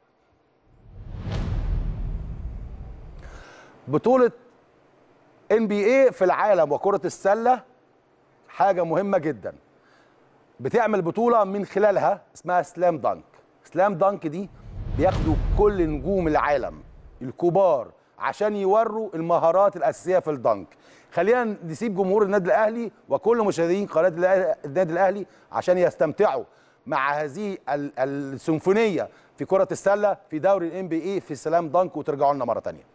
بطوله ان بي اي في العالم وكره السله حاجه مهمه جدا بتعمل بطوله من خلالها اسمها سلام دانك سلام دانك دي بياخدوا كل نجوم العالم الكبار عشان يوروا المهارات الاساسيه في الدنك خلينا نسيب جمهور النادي الاهلي وكل مشاهدين قناه النادي الاهلي عشان يستمتعوا مع هذه ال- السيمفونيه في كره السله في دوري الام بي اي في سلام دانك وترجعوا لنا مره ثانيه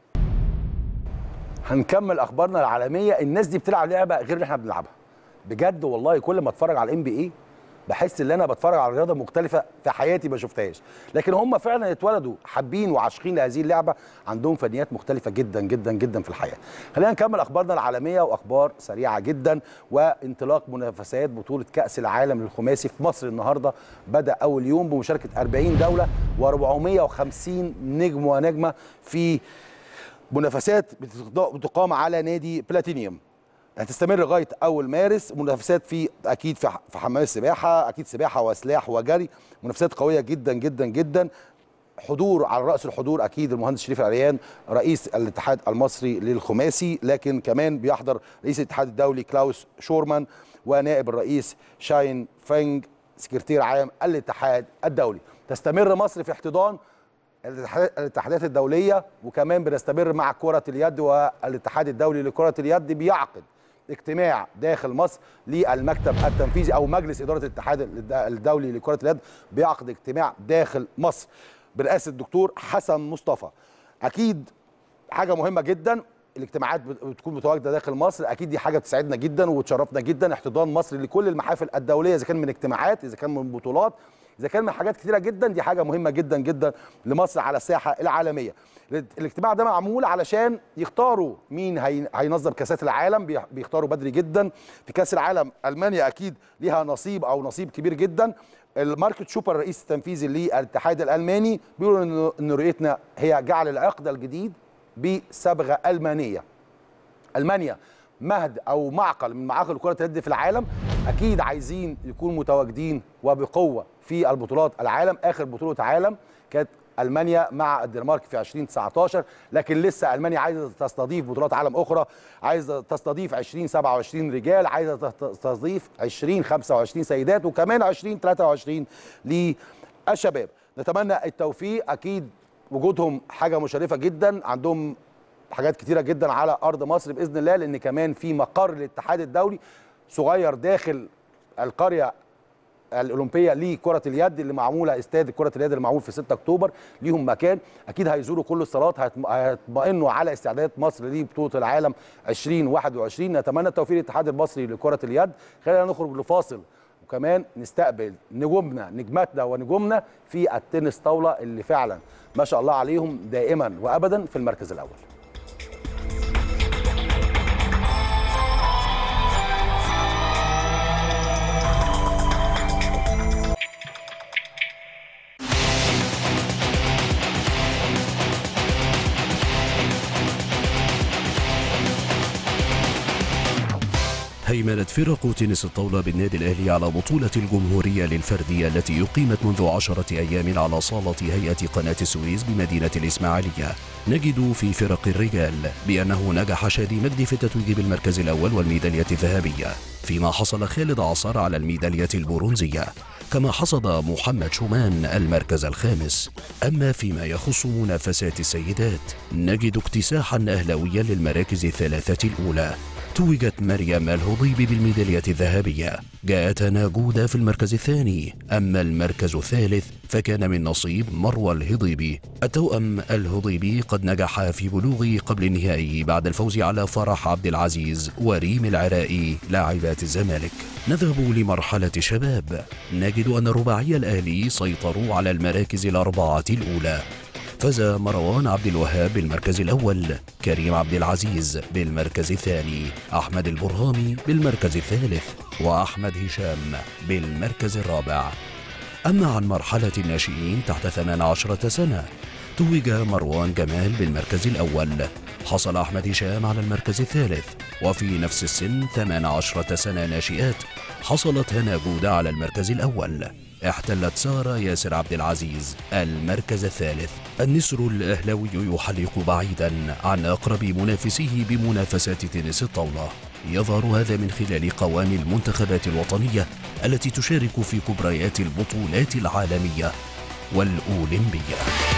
هنكمل اخبارنا العالميه الناس دي بتلعب لعبه غير اللي احنا بنلعبها بجد والله كل ما اتفرج على الام بي اي بحس ان انا بتفرج على رياضه مختلفه في حياتي ما شفتهاش لكن هم فعلا اتولدوا حابين وعاشقين لهذه اللعبه عندهم فنيات مختلفه جدا جدا جدا في الحياه خلينا نكمل اخبارنا العالميه واخبار سريعه جدا وانطلاق منافسات بطوله كاس العالم للخماسي في مصر النهارده بدا اول يوم بمشاركه 40 دوله و450 نجم ونجمه في منافسات بتقام على نادي بلاتينيوم هتستمر لغايه اول مارس منافسات في اكيد في في حمام السباحه اكيد سباحه وسلاح وجري منافسات قويه جدا جدا جدا حضور على راس الحضور اكيد المهندس شريف العريان رئيس الاتحاد المصري للخماسي لكن كمان بيحضر رئيس الاتحاد الدولي كلاوس شورمان ونائب الرئيس شاين فينج سكرتير عام الاتحاد الدولي تستمر مصر في احتضان الاتحادات الدوليه وكمان بنستمر مع كره اليد والاتحاد الدولي لكره اليد بيعقد اجتماع داخل مصر للمكتب التنفيذي او مجلس اداره الاتحاد الدولي لكره اليد بيعقد اجتماع داخل مصر برئاسه الدكتور حسن مصطفى اكيد حاجه مهمه جدا الاجتماعات بت- بتكون متواجده داخل مصر اكيد دي حاجه بتسعدنا جدا وتشرفنا جدا احتضان مصر لكل المحافل الدوليه اذا كان من اجتماعات اذا كان من بطولات اذا كان من حاجات كتيره جدا دي حاجه مهمه جدا جدا لمصر على الساحه العالميه الاجتماع ده معمول علشان يختاروا مين هي- هينظم كاسات العالم بيح- بيختاروا بدري جدا في كاس العالم المانيا اكيد ليها نصيب او نصيب كبير جدا الماركت شوبر الرئيس التنفيذي للاتحاد الالماني بيقولوا ان ان رؤيتنا هي جعل العقد الجديد بصبغه المانيه المانيا مهد او معقل من معاقل كره اليد في العالم اكيد عايزين يكونوا متواجدين وبقوه في البطولات العالم اخر بطوله عالم كانت المانيا مع الدنمارك في 2019 لكن لسه المانيا عايزه تستضيف بطولات عالم اخرى عايزه تستضيف 2027 رجال عايزه تستضيف 2025 سيدات وكمان 2023 للشباب نتمنى التوفيق اكيد وجودهم حاجه مشرفه جدا عندهم حاجات كتيره جدا على ارض مصر باذن الله لان كمان في مقر للاتحاد الدولي صغير داخل القريه الاولمبيه لكره اليد اللي معموله استاد كره اليد اللي معمول في 6 اكتوبر ليهم مكان اكيد هيزوروا كل الصالات هيطم- هيطمئنوا على استعدادات مصر لبطوله العالم 2021 نتمنى التوفيق للاتحاد المصري لكره اليد خلينا نخرج لفاصل وكمان نستقبل نجومنا نجماتنا ونجومنا في التنس طاوله اللي فعلا ما شاء الله عليهم دائما وابدا في المركز الاول هيمنت فرق تنس الطاولة بالنادي الأهلي على بطولة الجمهورية للفردية التي أقيمت منذ عشرة أيام على صالة هيئة قناة السويس بمدينة الإسماعيلية نجد في فرق الرجال بأنه نجح شادي مجدي في التتويج بالمركز الأول والميدالية الذهبية فيما حصل خالد عصار على الميدالية البرونزية كما حصد محمد شومان المركز الخامس أما فيما يخص منافسات السيدات نجد اكتساحا أهلويا للمراكز الثلاثة الأولى توجت مريم الهضيبي بالميدالية الذهبية جاءت ناجودة في المركز الثاني أما المركز الثالث فكان من نصيب مروى الهضيبي التوأم الهضيبي قد نجح في بلوغ قبل النهائي بعد الفوز على فرح عبد العزيز وريم العرائي لاعبات الزمالك نذهب لمرحلة الشباب نجد أن الرباعي الأهلي سيطروا على المراكز الأربعة الأولى فاز مروان عبد الوهاب بالمركز الأول كريم عبد العزيز بالمركز الثاني أحمد البرهامي بالمركز الثالث وأحمد هشام بالمركز الرابع أما عن مرحلة الناشئين تحت 18 سنة توج مروان جمال بالمركز الأول حصل أحمد هشام على المركز الثالث وفي نفس السن 18 سنة ناشئات حصلت هنا جودة على المركز الأول احتلت سارة ياسر عبد العزيز المركز الثالث النسر الأهلاوي يحلق بعيدا عن أقرب منافسيه بمنافسات تنس الطاولة يظهر هذا من خلال قوام المنتخبات الوطنية التي تشارك في كبريات البطولات العالمية والأولمبية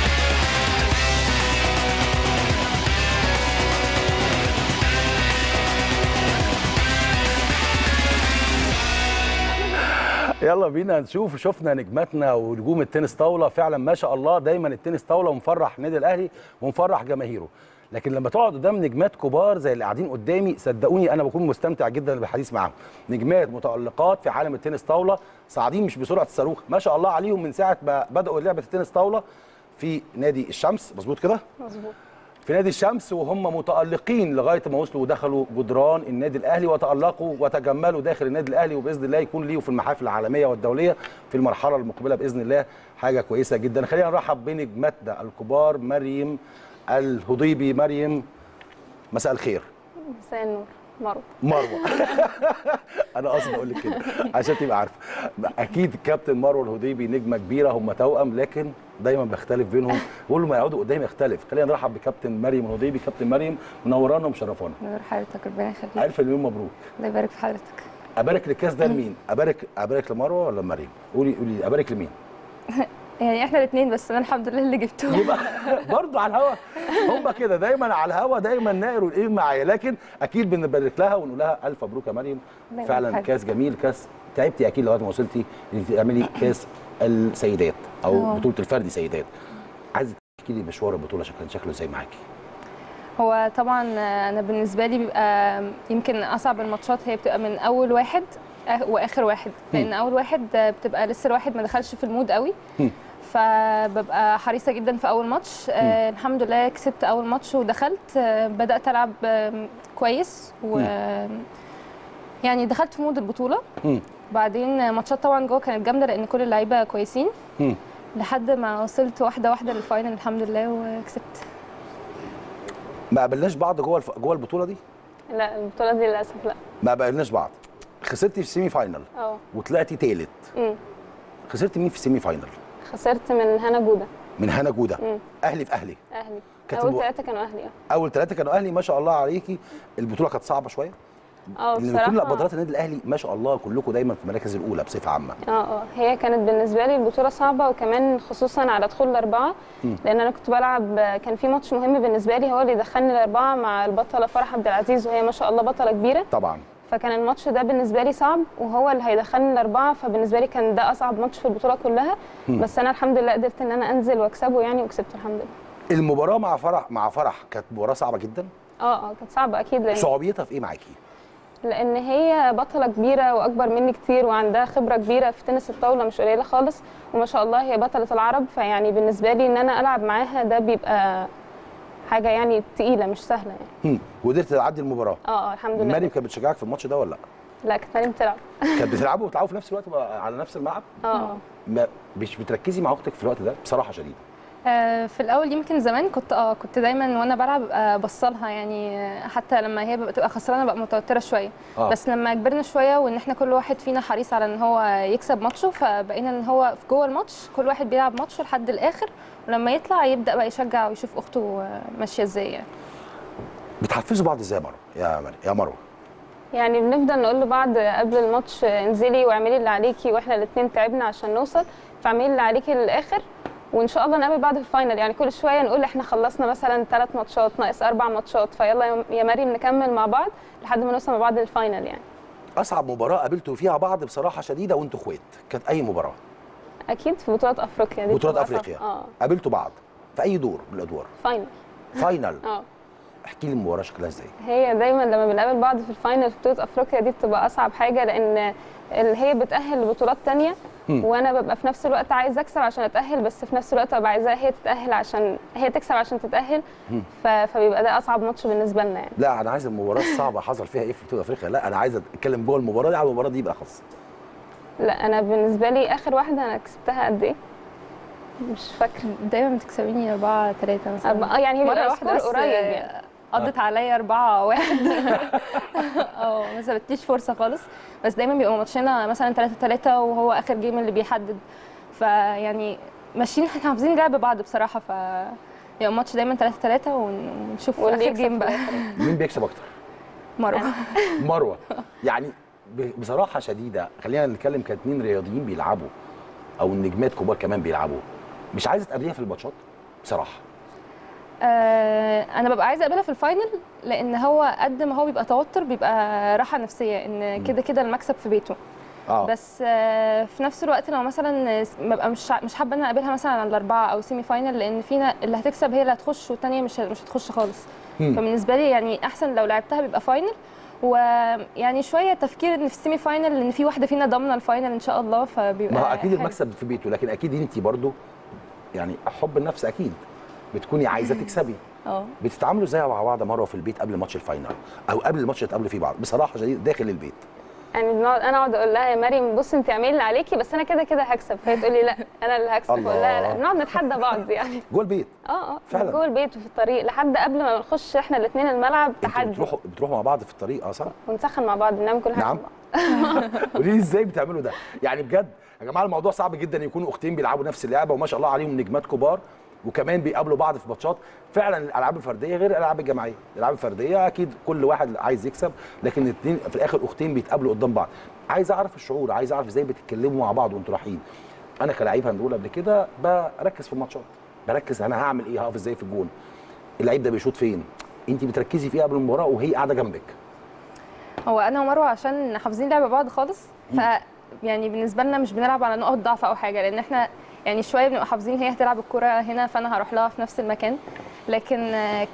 يلا بينا نشوف شفنا نجماتنا ونجوم التنس طاوله فعلا ما شاء الله دايما التنس طاوله مفرح النادي الاهلي ومفرح جماهيره لكن لما تقعد قدام نجمات كبار زي اللي قاعدين قدامي صدقوني انا بكون مستمتع جدا بالحديث معاهم نجمات متالقات في عالم التنس طاوله صاعدين مش بسرعه الصاروخ ما شاء الله عليهم من ساعه ما بداوا لعبه التنس طاوله في نادي الشمس مظبوط كده مظبوط في نادي الشمس وهم متألقين لغاية ما وصلوا ودخلوا جدران النادي الأهلي وتألقوا وتجملوا داخل النادي الأهلي وبإذن الله يكون ليه في المحافل العالمية والدولية في المرحلة المقبلة بإذن الله حاجة كويسة جدا خلينا نرحب بنجماتنا الكبار مريم الهضيبي مريم مساء الخير مساء النور مروه مروه انا قصدي اقول لك كده عشان تبقى عارفه اكيد الكابتن مروه الهضيبي نجمه كبيره هم توأم لكن دايما بختلف بينهم بقول له ما يقعدوا قدامي اختلف خلينا نرحب بكابتن مريم الهضيبي كابتن مريم منورانا ومشرفانا نور حضرتك ربنا يخليك الف مليون مبروك الله يبارك في حضرتك ابارك الكاس ده لمين ابارك ابارك لمروه ولا مريم قولي قولي ابارك لمين يعني احنا الاثنين بس انا الحمد لله اللي جبته يبقى برضه على الهوا هم كده دايما على الهوا دايما نائر والايه معايا لكن اكيد بنبارك لها ونقول لها الف مبروك يا مريم الله يبارك فعلا فيك. كاس جميل كاس تعبتي اكيد لغايه ما وصلتي انك تعملي كاس السيدات او آه. بطوله الفردي سيدات عايز تحكي لي مشوار البطوله شكل كان شكله ازاي معاكي هو طبعا انا بالنسبه لي بيبقى يمكن اصعب الماتشات هي بتبقى من اول واحد آه، واخر واحد لان اول واحد بتبقى لسه الواحد ما دخلش في المود قوي مم. فببقى حريصه جدا في اول ماتش آه الحمد لله كسبت اول ماتش ودخلت آه بدات العب آه كويس و يعني دخلت في مود البطوله مم. بعدين ماتشات طبعا جوه كانت جامده لان كل اللعيبه كويسين مم. لحد ما وصلت واحده واحده للفاينل الحمد لله وكسبت ما قابلناش بعض جوه الف... جوه البطوله دي لا البطوله دي للاسف لا ما قابلناش بعض خسرتي في السيمي فاينل اه وطلعتي تالت أمم. خسرتي مين في السيمي فاينل خسرت من هنا جوده من هنا جوده مم. اهلي في اهلي اهلي كانت اول الو- ثلاثه كانوا اهلي اه اول ثلاثه كانوا اهلي ما شاء الله عليكي البطوله كانت صعبه شويه اه لان بصراحه كل بطولات النادي الاهلي ما شاء الله كلكم دايما في المراكز الاولى بصفه عامه اه اه هي كانت بالنسبه لي البطوله صعبه وكمان خصوصا على دخول الاربعه مم. لان انا كنت بلعب كان في ماتش مهم بالنسبه لي هو اللي دخلني الاربعه مع البطله فرح عبد العزيز وهي ما شاء الله بطله كبيره طبعا فكان الماتش ده بالنسبه لي صعب وهو اللي هيدخلني الاربعه فبالنسبه لي كان ده اصعب ماتش في البطوله كلها مم. بس انا الحمد لله قدرت ان انا انزل واكسبه يعني وكسبت الحمد لله المباراه مع فرح مع فرح كانت مباراه صعبه جدا اه اه كانت صعبه اكيد لان صعوبيتها في ايه معاكي لان هي بطله كبيره واكبر مني كتير وعندها خبره كبيره في تنس الطاوله مش قليله خالص وما شاء الله هي بطله العرب فيعني بالنسبه لي ان انا العب معاها ده بيبقى حاجه يعني تقيله مش سهله يعني هم. وقدرت تعدي المباراه اه اه الحمد لله مريم كانت بتشجعك في الماتش ده ولا لا لا كانت مريم بتلعب كانت بتلعبوا وبتلعبوا في نفس الوقت بقى على نفس الملعب اه اه ما مش بتركزي مع اختك في الوقت ده بصراحه شديده آه، في الاول يمكن زمان كنت اه كنت دايما وانا بلعب ابقى بصلها يعني آه، حتى لما هي بتبقى خسرانه ببقى متوتره شويه آه. بس لما كبرنا شويه وان احنا كل واحد فينا حريص على ان هو يكسب ماتشه فبقينا ان هو في جوه الماتش كل واحد بيلعب ماتشه لحد الاخر ولما يطلع يبدا بقى يشجع ويشوف اخته آه، ماشيه ازاي يعني بتحفزوا بعض ازاي يا مروه يا مريم يا مروه يعني بنفضل نقول لبعض قبل الماتش انزلي واعملي اللي عليكي واحنا الاثنين تعبنا عشان نوصل فاعملي اللي عليكي للاخر وان شاء الله نقابل بعض في الفاينل يعني كل شويه نقول احنا خلصنا مثلا ثلاث ماتشات ناقص اربع ماتشات فيلا يا- يا مريم نكمل مع بعض لحد ما نوصل مع بعض للفاينل يعني اصعب مباراه قابلتوا فيها بعض بصراحه شديده وانتوا اخوات كانت اي مباراه اكيد في بطولات افريقيا دي بطولات بتبقى أصعب. افريقيا اه قابلتوا بعض في اي دور من الادوار فاينل فاينل اه احكي لي المباراه شكلها ازاي هي دايما لما بنقابل بعض في الفاينل في بطوله افريقيا دي بتبقى اصعب حاجه لان اللي هي بتاهل لبطولات تانية هم. وانا ببقى في نفس الوقت عايزه اكسب عشان اتاهل بس في نفس الوقت ببقى عايزاها هي تتاهل عشان هي تكسب عشان تتاهل هم. ف... فبيبقى ده اصعب ماتش بالنسبه لنا يعني لا انا عايز المباراه الصعبه حصل فيها ايه في بطوله افريقيا لا انا عايز اتكلم جوه المباراه دي على المباراه دي بالاخص لا انا بالنسبه لي اخر واحده انا كسبتها قد ايه مش فاكره دايما بتكسبيني 4 3 مثلا أربعة- اه يعني هي مره بيبقى واحده سكور بس قريب آه، يعني قضت عليا 4 1 اه ما سابتليش فرصه خالص بس دايما بيبقى ماتشنا مثلا 3 3 وهو اخر جيم اللي بيحدد فيعني ماشيين احنا حافظين لعب بعض بصراحه ف يبقى الماتش دايما 3 3 ونشوف واللي اخر يكسب جيم في بقى الآخر. مين بيكسب اكتر مروه مروه يعني ب- بصراحه شديده خلينا نتكلم كاتنين رياضيين بيلعبوا او النجمات كبار كمان بيلعبوا مش عايزه تقابليها في الماتشات بصراحه آه، انا ببقى عايزه اقابلها في الفاينل لان هو قد ما هو بيبقى توتر بيبقى راحه نفسيه ان كده كده المكسب في بيته اه بس آه، في نفس الوقت لو مثلا ببقى مش ع- مش حابه ان انا اقابلها مثلا على الاربعه او سيمي فاينل لان فينا اللي هتكسب هي اللي هتخش والثانيه مش مش هتخش خالص هم. فبالنسبه لي يعني احسن لو لعبتها بيبقى فاينل ويعني شويه تفكير ان في السيمي فاينل ان في واحده فينا ضامنه الفاينل ان شاء الله فبيبقى ما هو اكيد حلو. المكسب في بيته لكن اكيد انت برضو يعني حب النفس اكيد بتكوني عايزه تكسبي اه بتتعاملوا ازاي مع بعض مره في البيت قبل ماتش الفاينل او قبل الماتش اللي تقابلوا فيه بعض بصراحه شديد داخل البيت يعني بنقعد انا اقعد اقول لها يا مريم بصي انت اعملي اللي عليكي بس انا كده كده هكسب فهي تقول لي لا انا اللي هكسب الله. اقول لها لا بنقعد نتحدى بعض يعني جوه البيت اه اه فعلا. جوه البيت وفي الطريق لحد قبل ما نخش احنا الاثنين الملعب انتوا تحدي بتروحوا بتروحوا مع بعض في الطريق اه صح ونسخن مع بعض نعمل كل حاجه نعم. مع بعض. قولي لي ازاي بتعملوا ده يعني بجد يا جماعه الموضوع صعب جدا يكونوا اختين بيلعبوا نفس اللعبه وما شاء الله عليهم نجمات كبار وكمان بيقابلوا بعض في ماتشات فعلا الالعاب الفرديه غير الالعاب الجماعيه الالعاب الفرديه اكيد كل واحد عايز يكسب لكن الاثنين في الاخر اختين بيتقابلوا قدام بعض عايز اعرف الشعور عايز اعرف ازاي بتتكلموا مع بعض وانتوا رايحين انا كلاعب هنقول قبل كده بركز في الماتشات بركز انا هعمل ايه هقف ازاي في الجون اللعيب ده بيشوط فين انت بتركزي فيها قبل المباراه وهي قاعده جنبك هو انا ومروه عشان حافظين لعب بعض خالص ف يعني بالنسبه لنا مش بنلعب على نقط ضعف او حاجه لان احنا يعني شويه بنبقى حافظين هي هتلعب الكره هنا فانا هروح لها في نفس المكان لكن آه،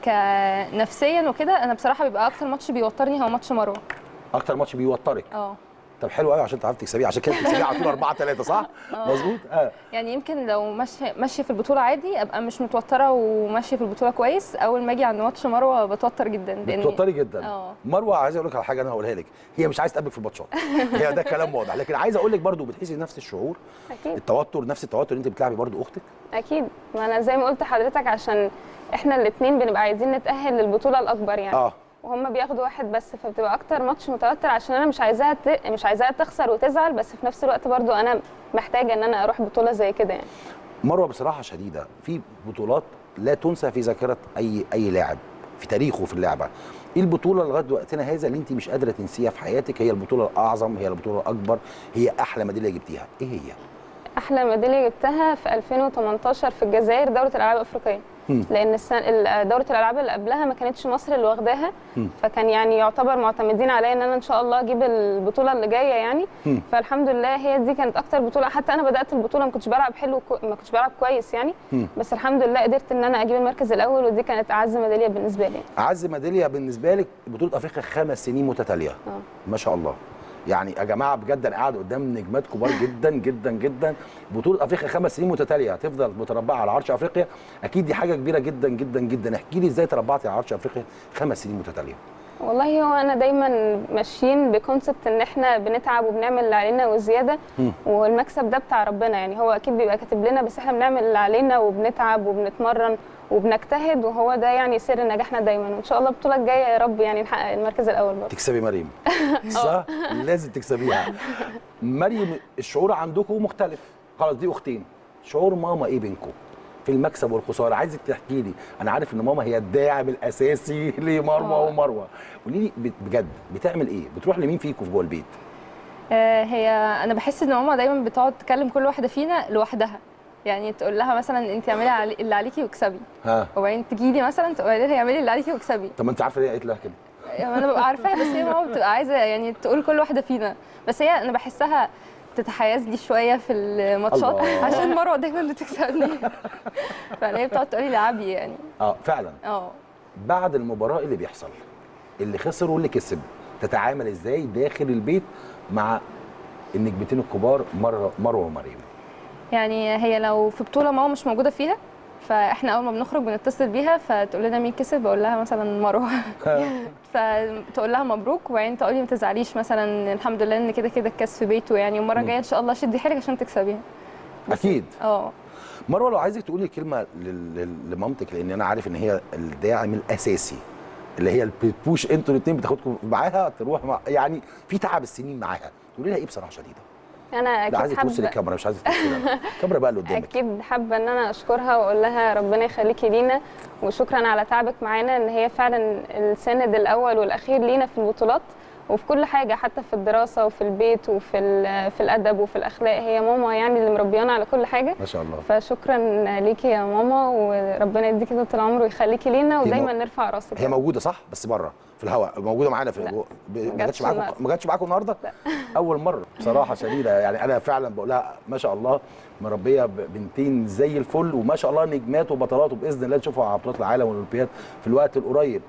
كنفسيا وكده انا بصراحه بيبقى اكتر ماتش بيوترني هو ماتش مروه اكتر ماتش بيوترك اه طب حلو قوي عشان تعرفي تكسبيه عشان كده بتكسبيه على طول 4 3 صح آه. مظبوط اه يعني يمكن لو ماشيه ماشيه في البطوله عادي ابقى مش متوتره وماشيه في البطوله كويس اول ما اجي عند ماتش مروه بتوتر جدا لأني- بتوتري جدا اه مروه عايز اقول لك على حاجه انا هقولها لك هي مش عايز تقابلك في الماتشات هي ده كلام واضح لكن عايز اقول لك برضو بتحسي نفس الشعور اكيد التوتر نفس التوتر اللي انت بتلعبي برضو اختك اكيد ما انا زي ما قلت لحضرتك عشان احنا الاثنين بنبقى عايزين نتاهل للبطوله الاكبر يعني اه وهم بياخدوا واحد بس فبتبقى اكتر ماتش متوتر عشان انا مش عايزاها ت... مش عايزاها تخسر وتزعل بس في نفس الوقت برضو انا محتاجه ان انا اروح بطوله زي كده يعني مروه بصراحه شديده في بطولات لا تنسى في ذاكره اي اي لاعب في تاريخه في اللعبه ايه البطوله لغايه وقتنا هذا اللي انت مش قادره تنسيها في حياتك هي البطوله الاعظم هي البطوله الاكبر هي احلى ميداليه جبتيها ايه هي احلى ميداليه جبتها في 2018 في الجزائر دوره الالعاب الافريقيه مم. لان السنة ال- دوره الالعاب اللي قبلها ما كانتش مصر اللي واخداها مم. فكان يعني يعتبر معتمدين عليا ان انا ان شاء الله اجيب البطوله اللي جايه يعني مم. فالحمد لله هي دي كانت اكتر بطوله حتى انا بدات البطوله ما كنتش بلعب حلو كو- ما كنتش بلعب كويس يعني مم. بس الحمد لله قدرت ان انا اجيب المركز الاول ودي كانت اعز ميداليه بالنسبه لي اعز ميداليه بالنسبه لك بطوله افريقيا خمس سنين متتاليه اه ما شاء الله يعني يا جماعه بجد انا قاعد قدام نجمات كبار جدا جدا جدا بطوله افريقيا خمس سنين متتاليه هتفضل متربعه على عرش افريقيا اكيد دي حاجه كبيره جدا جدا جدا احكي لي ازاي تربعتي على عرش افريقيا خمس سنين متتاليه والله هو انا دايما ماشيين بكونسبت ان احنا بنتعب وبنعمل اللي علينا وزياده مم. والمكسب ده بتاع ربنا يعني هو اكيد بيبقى كاتب لنا بس احنا بنعمل اللي علينا وبنتعب وبنتمرن وبنجتهد وهو ده يعني سر نجاحنا دايما وان شاء الله البطوله الجايه يا رب يعني نحقق المركز الاول برضه تكسبي مريم صح لازم تكسبيها مريم الشعور عندكم مختلف خلاص دي اختين شعور ماما ايه بينكم في المكسب والخساره عايزك تحكي لي انا عارف ان ماما هي الداعم الاساسي لمروه آه. ومروه قولي لي ب- بجد بتعمل ايه بتروح لمين فيكم في جوه البيت آه، هي انا بحس ان ماما دايما بتقعد تكلم كل واحده فينا لوحدها يعني تقول لها مثلا انت اعملي علي- اللي عليكي واكسبي ها وبعدين تجي لي مثلا تقولي لها اعملي اللي عليكي واكسبي طب ما انت عارفه ليه قالت لها كده يعني انا ببقى عارفاها بس هي ماما بتبقى عايزه يعني تقول كل واحده فينا بس هي انا بحسها بتتحيز لي شويه في الماتشات الله. عشان مروه دايما بتكسبني فهي بتقعد تقولي لعبي يعني اه فعلا اه بعد المباراه إيه اللي بيحصل اللي خسر واللي كسب تتعامل ازاي داخل البيت مع النجمتين الكبار مره مروه ومريم يعني هي لو في بطوله ماما مش موجوده فيها فاحنا اول ما بنخرج بنتصل بيها فتقول لنا مين كسب بقول لها مثلا مروه فتقول لها مبروك وبعدين تقول لي ما تزعليش مثلا الحمد لله ان كده كده الكاس في بيته يعني والمره الجايه ان شاء الله شدي حيلك عشان تكسبيها اكيد اه مروه لو عايزك تقولي كلمه لل- لل- لمامتك لان انا عارف ان هي الداعم الاساسي اللي هي اللي بتبوش انتوا الاثنين بتاخدكم معاها تروح مع يعني في تعب السنين معاها تقولي لها ايه بصراحه شديده انا لا اكيد عايزك تبصي حابه للكاميرا مش عايزك تبصي لنا. الكاميرا بقى اللي قدامك اكيد حابه ان انا اشكرها واقول لها ربنا يخليكي لينا وشكرا على تعبك معانا ان هي فعلا السند الاول والاخير لينا في البطولات وفي كل حاجه حتى في الدراسه وفي البيت وفي ال- في الادب وفي الاخلاق هي ماما يعني اللي مربيانا على كل حاجه ما شاء الله فشكرا ليكي يا ماما وربنا يديكي طول العمر ويخليكي لينا هي ودايما مو- نرفع راسك هي موجوده صح بس بره في الهواء موجوده معانا في لا. جوه. ب- ما جاتش جاتش معاكم النهاردة. ما جاتش معاكم النهارده لا. اول مره بصراحه شديده يعني انا فعلا بقول لها ما شاء الله مربيه ب- بنتين زي الفل وما شاء الله نجمات وبطلات وباذن الله نشوفها على بطولات العالم والاولمبياد في الوقت القريب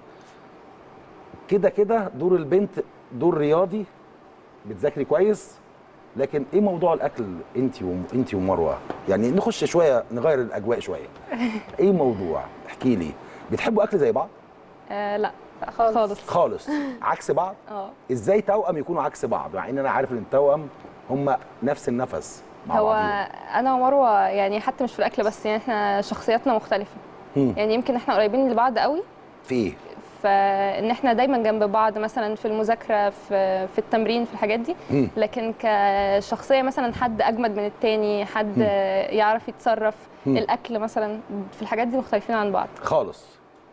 كده كده دور البنت دور رياضي بتذاكري كويس لكن ايه موضوع الاكل انت وم... انت ومروه يعني نخش شويه نغير الاجواء شويه ايه موضوع احكي لي بتحبوا اكل زي بعض آه، لا لا خالص خالص خالص عكس بعض اه ازاي توأم يكونوا عكس بعض مع ان انا عارف ان التوأم هم نفس النفس مع هو بعضهم انا ومروه يعني حتى مش في الاكل بس يعني احنا شخصياتنا مختلفه مم. يعني يمكن احنا قريبين لبعض قوي في ايه فان احنا دايما جنب بعض مثلا في المذاكره في في التمرين في الحاجات دي مم. لكن كشخصيه مثلا حد اجمد من التاني حد مم. يعرف يتصرف مم. الاكل مثلا في الحاجات دي مختلفين عن بعض خالص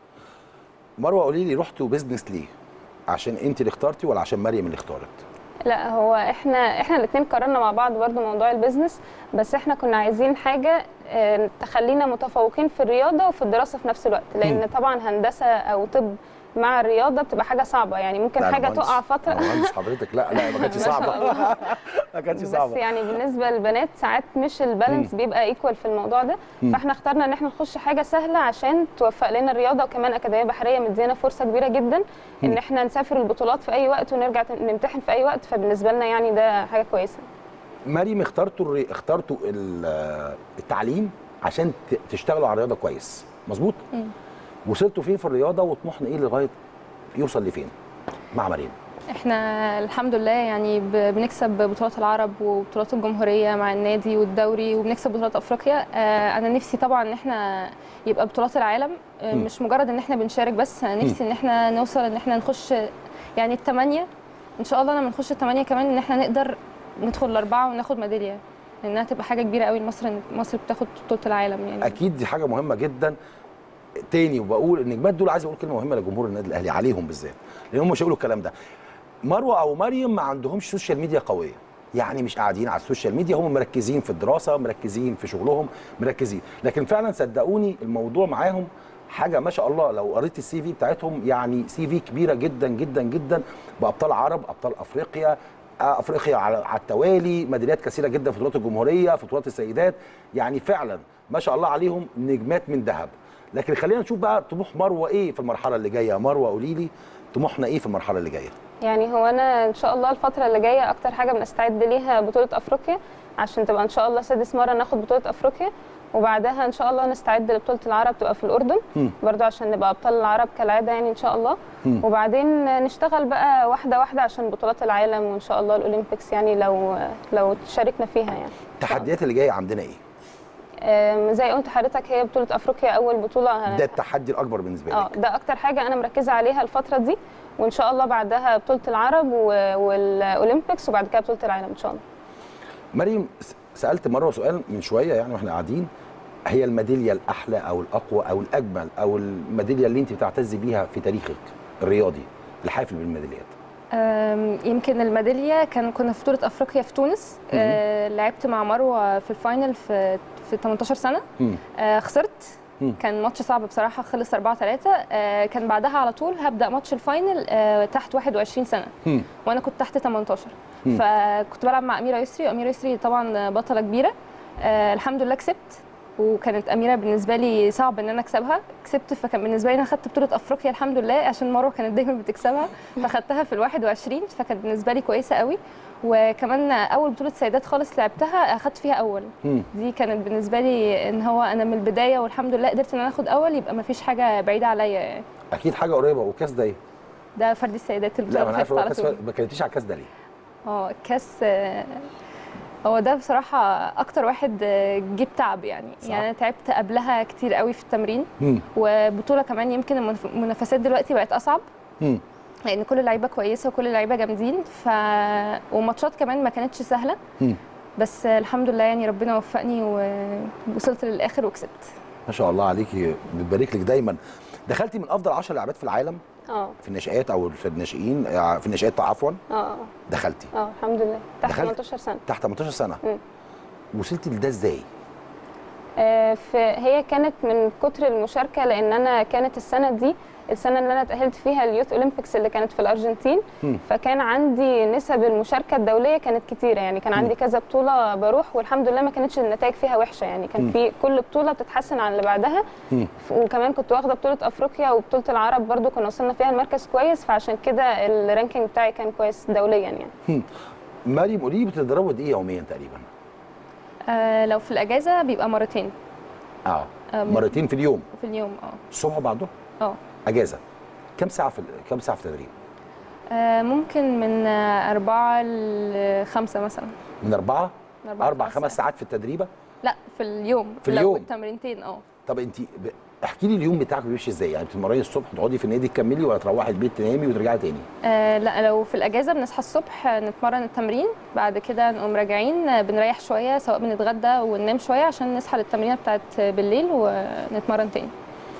مروه قولي لي رحتوا بيزنس ليه عشان انت اللي اخترتي ولا عشان مريم اللي اختارت لا هو احنا احنا الاثنين قررنا مع بعض برضو موضوع البيزنس بس احنا كنا عايزين حاجه آه، تخلينا متفوقين في الرياضه وفي الدراسه في نفس الوقت لان طبعا هندسه او طب مع الرياضه بتبقى حاجه صعبه يعني ممكن لا، حاجه المهندس- تقع فتره المهندس حضرتك لا لا ما كانتش ما شاء صعبه الله. ما كانتش بس صعبه يعني بالنسبه للبنات ساعات مش البالانس بيبقى ايكوال في الموضوع ده مم. فاحنا اخترنا ان احنا نخش حاجه سهله عشان توفق لنا الرياضه وكمان اكاديميه بحريه مدينا فرصه كبيره جدا ان احنا نسافر البطولات في اي وقت ونرجع نمتحن في اي وقت فبالنسبه لنا يعني ده حاجه كويسه مريم اخترتوا الري... اخترتوا ال- التعليم عشان ت- تشتغلوا على الرياضه كويس مظبوط مم. وصلتوا فين في الرياضه وطموحنا ايه لغايه يوصل لفين مع مريم احنا الحمد لله يعني ب- بنكسب بطولات العرب وبطولات الجمهوريه مع النادي والدوري وبنكسب بطولات افريقيا آه، انا نفسي طبعا ان احنا يبقى بطولات العالم آه، مم. مش مجرد ان احنا بنشارك بس انا نفسي ان احنا نوصل ان احنا نخش يعني الثمانيه ان شاء الله لما نخش الثمانيه كمان ان احنا نقدر ندخل الاربعه وناخد ميداليه لانها تبقى حاجه كبيره قوي لمصر ان مصر بتاخد بطوله العالم يعني اكيد دي حاجه مهمه جدا تاني وبقول النجمات دول عايز اقول كلمه مهمه لجمهور النادي الاهلي عليهم بالذات لان هم مش هيقولوا الكلام ده مروه او مريم ما عندهمش سوشيال ميديا قويه يعني مش قاعدين على السوشيال ميديا هم مركزين في الدراسه مركزين في شغلهم مركزين لكن فعلا صدقوني الموضوع معاهم حاجه ما شاء الله لو قريت السي في بتاعتهم يعني سي في كبيره جدا جدا جدا بابطال عرب ابطال افريقيا آه، افريقيا على على التوالي ميداليات كثيره جدا في بطولات الجمهوريه في بطولات السيدات يعني فعلا ما شاء الله عليهم نجمات من ذهب لكن خلينا نشوف بقى طموح مروه ايه في المرحله اللي جايه مروه قولي لي طموحنا ايه في المرحله اللي جايه يعني هو انا ان شاء الله الفتره اللي جايه اكتر حاجه بنستعد ليها بطوله افريقيا عشان تبقى ان شاء الله سادس مره ناخد بطوله افريقيا وبعدها ان شاء الله نستعد لبطوله العرب تبقى في الاردن مم. برضو عشان نبقى ابطال العرب كالعاده يعني ان شاء الله مم. وبعدين نشتغل بقى واحده واحده عشان بطولات العالم وان شاء الله الاولمبيكس يعني لو لو شاركنا فيها يعني التحديات اللي جايه عندنا ايه أم، زي قلت حضرتك هي بطوله افريقيا اول بطوله ده التحدي الاكبر بالنسبه اه لك ده اكتر حاجه انا مركزه عليها الفتره دي وان شاء الله بعدها بطوله العرب و- والاولمبيكس وبعد كده بطوله العالم ان شاء الله مريم س- سالت مره سؤال من شويه يعني واحنا قاعدين هي الميداليه الاحلى او الاقوى او الاجمل او الميداليه اللي انت بتعتزي بيها في تاريخك الرياضي الحافل بالميداليات أم، يمكن الميداليه كان كنا في بطوله افريقيا في تونس أه لعبت مع مروه في الفاينل في في 18 سنه مم. أه خسرت مم. كان ماتش صعب بصراحه خلص 4 3 أه كان بعدها على طول هبدا ماتش الفاينل أه تحت 21 سنه مم. وانا كنت تحت 18 مم. فكنت بلعب مع اميره يسري واميره يسري طبعا بطله كبيره أه الحمد لله كسبت وكانت اميره بالنسبه لي صعب ان انا اكسبها كسبت فكان بالنسبه لي انا خدت بطوله افريقيا الحمد لله عشان مروه كانت دايما بتكسبها فخدتها في ال 21 فكانت بالنسبه لي كويسه قوي وكمان اول بطوله سيدات خالص لعبتها اخدت فيها اول مم. دي كانت بالنسبه لي ان هو انا من البدايه والحمد لله قدرت ان انا اخد اول يبقى ما فيش حاجه بعيده عليا يعني اكيد حاجه قريبه والكاس ده ايه ده فردي السيدات لا ما انا عارف اللي هو على كاس طول ما كلمتيش على الكاس ده ليه اه الكاس آه، هو ده بصراحة أكتر واحد آه، جه بتعب يعني صح. يعني أنا تعبت قبلها كتير قوي في التمرين مم. وبطولة كمان يمكن المنف- المنافسات دلوقتي بقت أصعب مم. لأن كل اللعيبة كويسة وكل اللعيبة جامدين ف وماتشات كمان ما كانتش سهلة مم. بس آه، الحمد لله يعني ربنا وفقني ووصلت للآخر وكسبت ما شاء الله عليكي بتبارك لك دايما دخلتي من افضل 10 لاعبات في العالم اه في الناشئات او في الناشئين في الناشئات عفوا اه دخلتي اه الحمد لله تحت دخلت؟ 18 سنه تحت 18 سنه مم. وصلتي لده ازاي آه، في هي كانت من كتر المشاركه لان انا كانت السنه دي السنه اللي انا اتاهلت فيها اليوث اولمبيكس اللي كانت في الارجنتين مم. فكان عندي نسب المشاركه الدوليه كانت كتيره يعني كان عندي كذا بطوله بروح والحمد لله ما كانتش النتائج فيها وحشه يعني كان مم. في كل بطوله بتتحسن عن اللي بعدها مم. ف- وكمان كنت واخده بطوله افريقيا وبطوله العرب برضو كنا وصلنا فيها المركز كويس فعشان كده الرانكينج بتاعي كان كويس دوليا يعني مريم قولي لي بتتدربوا قد ايه يوميا تقريبا آه، لو في الأجازة بيبقى مرتين اه آم، مرتين في اليوم في اليوم اه الصبح وبعده اه اجازه كم ساعه في كم ساعه في التدريب آه، ممكن من آه، أربعة لخمسة مثلا من اربعه من أربعة اربع لخمس خمس ساعات في التدريبه لا في اليوم في لو اليوم. التمرينتين اه طب انت ب... احكي لي اليوم بتاعك بيمشي ازاي يعني بتتمرني الصبح تقعدي في النادي تكملي ولا تروحي البيت تنامي وترجعي تاني آه، لا لو في الاجازه بنصحى الصبح آه، نتمرن التمرين بعد كده نقوم راجعين آه، بنريح شويه سواء بنتغدى وننام شويه عشان نصحى للتمرينه بتاعت بالليل ونتمرن تاني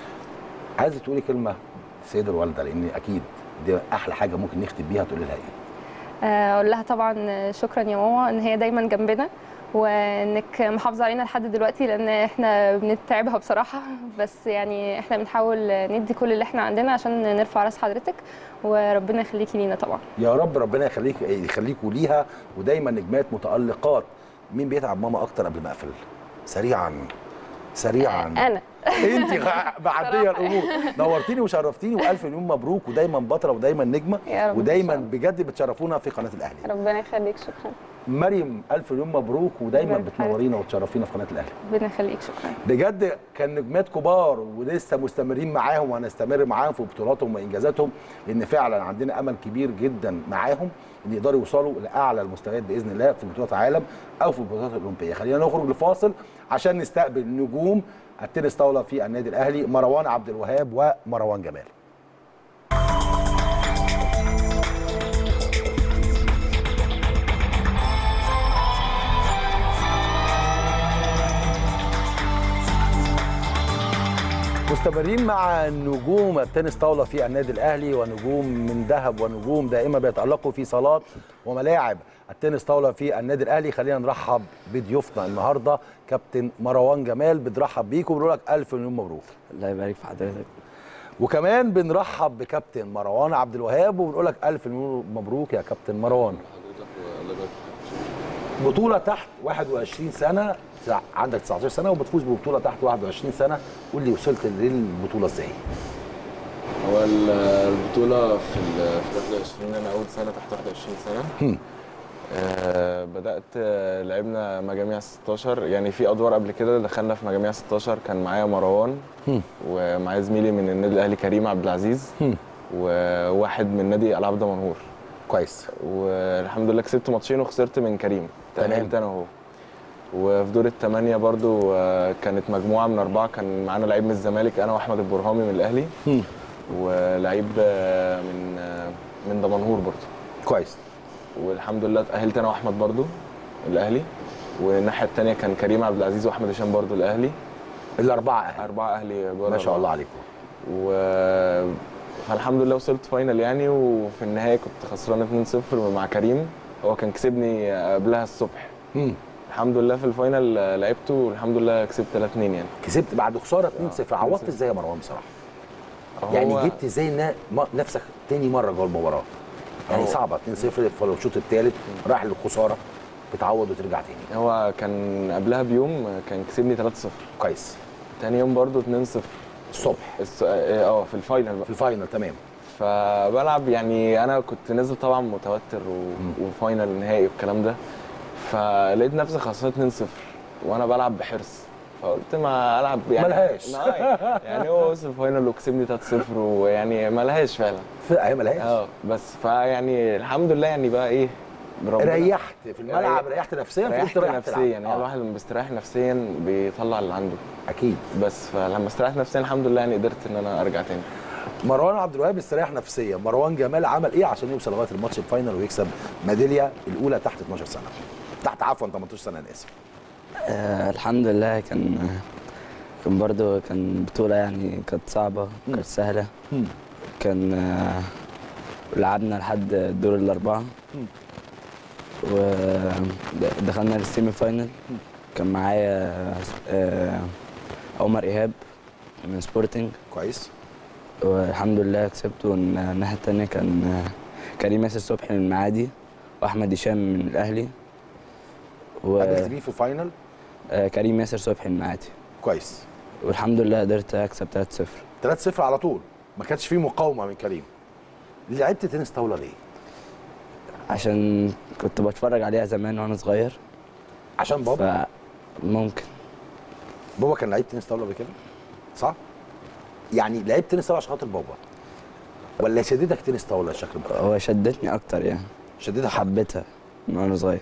عايزه تقولي كلمه السيده الوالده لان اكيد دي احلى حاجه ممكن نختم بيها تقولي لها ايه آه، اقول لها طبعا آه، شكرا يا ماما ان هي دايما جنبنا وانك محافظه علينا لحد دلوقتي لان احنا بنتعبها بصراحه بس يعني احنا بنحاول ندي كل اللي احنا عندنا عشان نرفع راس حضرتك وربنا يخليكي لينا طبعا يا رب ربنا يخليك يخليكوا ليها ودايما نجمات متالقات مين بيتعب ماما اكتر قبل ما اقفل سريعا سريعا انا انت غ- معديه الامور نورتيني وشرفتيني والف مليون مبروك ودايما بطله ودايما نجمه يا رب إن ودايما شاء الله. بجد بتشرفونا في قناه الاهلي ربنا يخليك شكرا مريم الف مليون مبروك ودايما يبارك فيك. بتنورينا وتشرفينا في قناه الاهلي ربنا يخليك شكرا بجد كان نجمات كبار ولسه مستمرين معاهم وهنستمر معاهم في بطولاتهم وانجازاتهم لان فعلا عندنا امل كبير جدا معاهم ان يقدروا يوصلوا لاعلى المستويات باذن الله في بطولات عالم او في البطولات الاولمبيه خلينا نخرج لفاصل عشان نستقبل نجوم التنس طاوله في النادي الاهلي مروان عبد الوهاب ومروان جمال مستمرين مع نجوم التنس طاوله في النادي الاهلي ونجوم من ذهب ونجوم دائما بيتالقوا في صالات وملاعب التنس طاوله في النادي الاهلي خلينا نرحب بضيوفنا النهارده كابتن مروان جمال بنرحب بيكم وبنقول لك الف مليون مبروك الله يبارك في حضرتك وكمان بنرحب بكابتن مروان عبد الوهاب وبنقول لك الف مليون مبروك يا كابتن مروان بطوله تحت 21 سنه تع- عندك 19 سنه وبتفوز ببطوله تحت 21 سنه قول لي وصلت للبطوله ازاي هو ال- البطولة في ال في 21 أنا أول سنة تحت 21 سنة آه بدأت آه، لعبنا مجاميع 16 يعني في أدوار قبل كده دخلنا في مجاميع 16 كان معايا مروان هم. ومعايا زميلي من النادي الأهلي كريم عبد العزيز هم. وواحد من نادي ألعاب دمنهور كويس والحمد لله كسبت ماتشين وخسرت من كريم تمام. تأهلت أنا وهو وفي دور الثمانية برضو آه، كانت مجموعة من أربعة كان معانا لعيب من الزمالك أنا وأحمد البرهامي من الأهلي هم. ولعيب آه، من آه، من دمنهور برضو كويس والحمد لله اتأهلت أنا وأحمد برضو الأهلي والناحية التانية كان كريم عبد العزيز وأحمد هشام برضو الأهلي الاربعه أهل. أربعة أهلي بره ما شاء بعض. الله عليكم و فالحمد لله وصلت فاينل يعني وفي النهاية كنت خسران 2-0 مع كريم هو كان كسبني قبلها الصبح هم. الحمد لله في الفاينل آه، لعبته والحمد لله كسبت 3 2 يعني كسبت بعد خساره 2-0 عوضت 2-0. ازاي يا مروان بصراحه هو- يعني جبت ازاي نا- ما- نفسك تاني مره جوه المباراه يعني هو- صعبه 2-0 فلو الشوط الثالث راح للخساره بتعوض وترجع تاني هو كان قبلها بيوم آه، كان كسبني 3-0 كويس تاني يوم برضو 2-0 الصبح الس- اه آه، في الفاينل بقى في الفاينل تمام فبلعب يعني انا كنت نازل طبعا متوتر و... وفاينل نهائي والكلام ده فلقيت نفسي خسران 2-0 وانا بلعب بحرص فقلت ما العب يعني ملهاش. ما- يعني هو وصل الفاينل وكسبني 3-0 ويعني ملهاش فعلا في ايام ملهاش اه بس فيعني الحمد لله يعني بقى ايه بربنا ريحت في الملعب ريحت نفسيا فقلت ريحت رايح نفسيا تلعب. يعني آه. الواحد لما بيستريح نفسيا بيطلع اللي عنده اكيد بس فلما استريحت نفسيا الحمد لله يعني قدرت ان انا ارجع تاني مروان عبد الوهاب استريح نفسيا مروان جمال عمل ايه عشان يوصل لغايه الماتش الفاينل ويكسب ميداليه الاولى تحت 12 سنه تحت عفوا 18 سنه انا اسف آه الحمد لله كان كان برضو كان بطولة يعني كانت صعبة مم. كانت سهلة مم. كان آه لعبنا لحد الدور الأربعة مم. ودخلنا للسيمي فاينل كان معايا آه عمر إيهاب من سبورتنج كويس والحمد لله كسبت والناحية التانية كان آه، كريم ياسر صبحي من المعادي وأحمد هشام من الأهلي قابلت مين في الفاينل وكريم ياسر صبحي من المعادي كويس والحمد لله قدرت اكسب 3-0 3-0 على طول ما كانش فيه مقاومه من كريم لعبت تنس طاوله ليه عشان كنت بتفرج عليها زمان وانا صغير عشان بابا فممكن بابا كان لعيب تنس طاوله قبل كده صح يعني لعبت تنس طاوله عشان خاطر بابا ولا شددك تنس طاوله الشكل بتاعه هو شدتني اكتر يعني شددها حب حبيتها من وانا صغير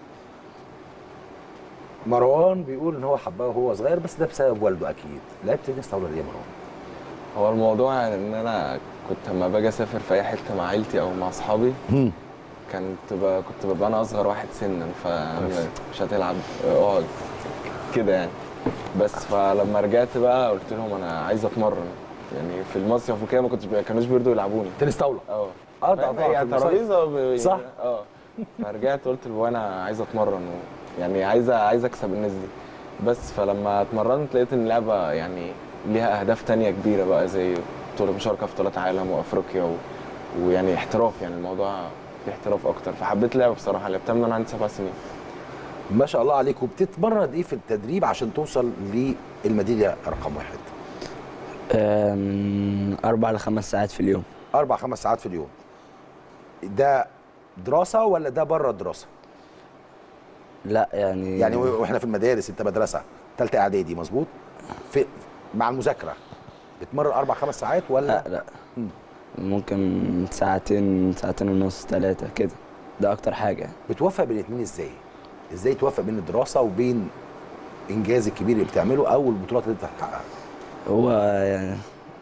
مروان بيقول ان هو حبها وهو صغير بس ده بسبب والده اكيد لعبت تنس طاوله ليه يا مروان هو الموضوع يعني ان انا كنت لما باجي اسافر في اي حته مع عيلتي او مع اصحابي كنت ب... كنت ببقى انا اصغر واحد سنا فمش هتلعب اقعد كده يعني بس فلما رجعت بقى قلت لهم انا عايز اتمرن يعني في المصيف وكده ما كنتش ب... كانوش بيرضوا يلعبوني تنس طاوله اه اه ده فاهم؟ طبعا هي في المصايف. ترابيزه ب... صح. اه فرجعت قلت لبابا انا عايز اتمرن يعني عايز عايز اكسب الناس دي بس فلما اتمرنت لقيت ان اللعبه يعني ليها اهداف تانية كبيره بقى زي بطوله مشاركه في بطولات عالم وافريقيا و... ويعني احتراف يعني الموضوع فيه احتراف اكتر فحبيت اللعبه بصراحه لعبتها من وانا عندي سبع سنين ما شاء الله عليك وبتتمرن قد ايه في التدريب عشان توصل للميداليه رقم واحد آه، من اربع لخمس ساعات في اليوم اربع خمس ساعات في اليوم ده دراسه ولا ده بره الدراسه لا يعني يعني واحنا في المدارس انت مدرسه ثالثه اعدادي مظبوط في مع المذاكره بتمرن اربع خمس ساعات ولا لا لا ممكن ساعتين ساعتين ونص ثلاثة كده ده أكتر حاجة بتوفق بين الاثنين ازاي؟ ازاي توفق بين الدراسه وبين انجاز الكبير اللي بتعمله او البطولات اللي انت بتحققها؟ هو يعني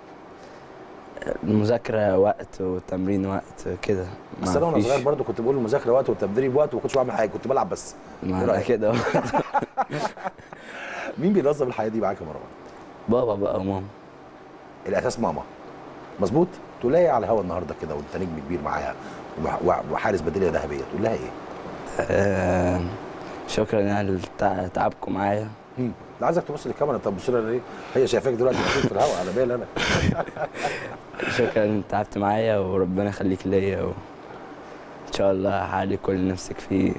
المذاكرة وقت والتمرين وقت كده بس انا وانا صغير برضو كنت بقول المذاكره وقت والتدريب وقت وما كنتش بعمل حاجه كنت بلعب بس ما إيه أنا رأيك؟ كده مين بينظم الحياه دي معاك يا مروان؟ بابا بقى وماما الاساس ماما مظبوط؟ تقول لها ايه على الهوا النهارده كده وانت نجم كبير معاها وح- وح- وحارس بديله ذهبيه تقول لها ايه؟ آه شكرا يعني لتع- تعبكم معايا مم. لا عايزك تبص للكاميرا طب بص لها ليه؟ هي شايفاك دلوقتي مكتوب في الهواء على بالي انا شكرا ان تعبت معايا وربنا يخليك ليا و... ان شاء الله هحقق كل اللي نفسك فيه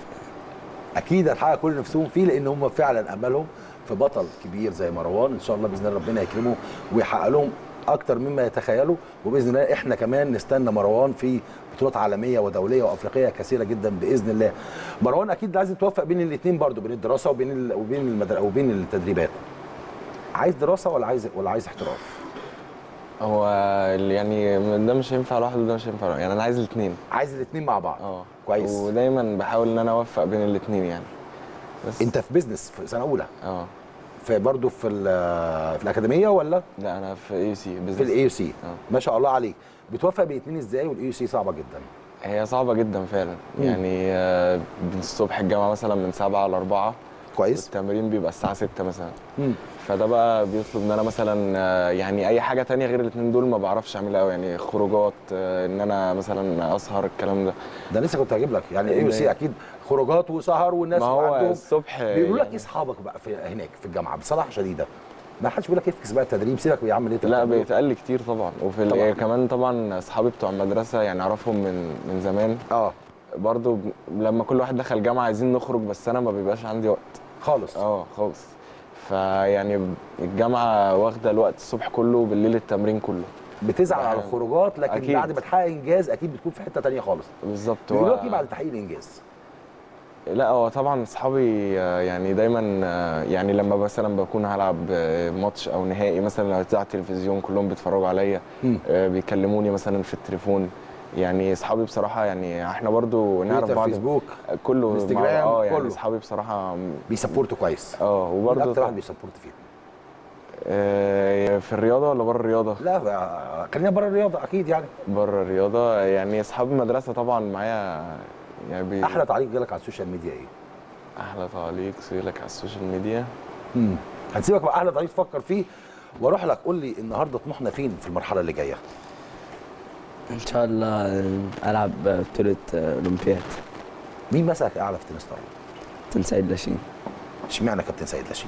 اكيد هتحقق كل نفسهم فيه لان هم فعلا املهم في بطل كبير زي مروان ان شاء الله باذن الله ربنا يكرمه ويحقق لهم اكتر مما يتخيلوا وباذن الله احنا كمان نستنى مروان في بطولات عالميه ودوليه وافريقيه كثيره جدا باذن الله مروان اكيد لازم توفق بين الاثنين برضو بين الدراسه وبين ال... وبين المدر... وبين التدريبات عايز دراسه ولا عايز ولا عايز احتراف هو ال- يعني ده مش هينفع لوحده وده مش هينفع لوحده يعني انا عايز الاثنين عايز الاثنين مع بعض اه كويس. ودايما بحاول ان انا اوفق بين الاثنين يعني بس انت في بيزنس في سنه اولى اه في برضو في ال- في الاكاديميه ولا لا انا في اي سي في الاي سي اه ما شاء الله عليك بتوفق بين الاثنين ازاي والاي سي صعبه جدا هي صعبة جدا فعلا مم. يعني آه، من الصبح الجامعة مثلا من 7 ل 4 كويس والتمرين بيبقى الساعة 6 مثلا مم. فده بقى بيطلب ان انا مثلا آه، يعني اي حاجة تانية غير الاثنين دول ما بعرفش اعملها قوي يعني خروجات آه، ان انا مثلا اسهر الكلام ده ده لسه كنت هجيب لك يعني اي ده- سي اكيد خروجات وسهر والناس ما هو عندهم الصبح بيقولوا لك يعني- ايه اصحابك بقى في هناك في الجامعه بصراحه شديده ما حدش بيقول لك افكس بقى التدريب سيبك يا عم ليه لا بيتقال لي كتير طبعا وفي طبعاً. طبعا. كمان طبعا اصحابي بتوع المدرسه يعني اعرفهم من من زمان اه برضو ب- لما كل واحد دخل جامعه عايزين نخرج بس انا ما بيبقاش عندي وقت خالص اه خالص فيعني ب- الجامعه واخده الوقت الصبح كله وبالليل التمرين كله بتزعل على يعني الخروجات لكن أكيد. بعد ما تحقق انجاز اكيد بتكون في حته تانية خالص بالظبط بيقولوا هو- لك ايه بعد تحقيق الانجاز لا هو طبعا اصحابي آه، يعني دايما آه، يعني لما مثلا بكون هلعب آه، ماتش او نهائي مثلا لو على التلفزيون كلهم بيتفرجوا عليا مم. آه، بيكلموني مثلا في التليفون يعني اصحابي بصراحه يعني احنا برضو نعرف تويتر، بعض فيسبوك كله انستجرام، مع- اه يعني كله. اصحابي بصراحه بيسبورتوا كويس اه مين وبرضو اكتر واحد بيسبورت فيهم آه، في الرياضه ولا بره الرياضه لا ف- خلينا بره الرياضه اكيد يعني بره الرياضه يعني اصحاب المدرسه طبعا معايا يعني بي... احلى تعليق جالك على السوشيال ميديا ايه احلى تعليق لك على السوشيال ميديا امم هنسيبك بقى احلى تعليق تفكر فيه واروح لك قول لي النهارده طموحنا فين في المرحله اللي جايه ان شاء الله العب بطولة اولمبياد مين مسك اعلى في تنس طاوله كابتن سيد لاشين اشمعنى كابتن سيد لاشين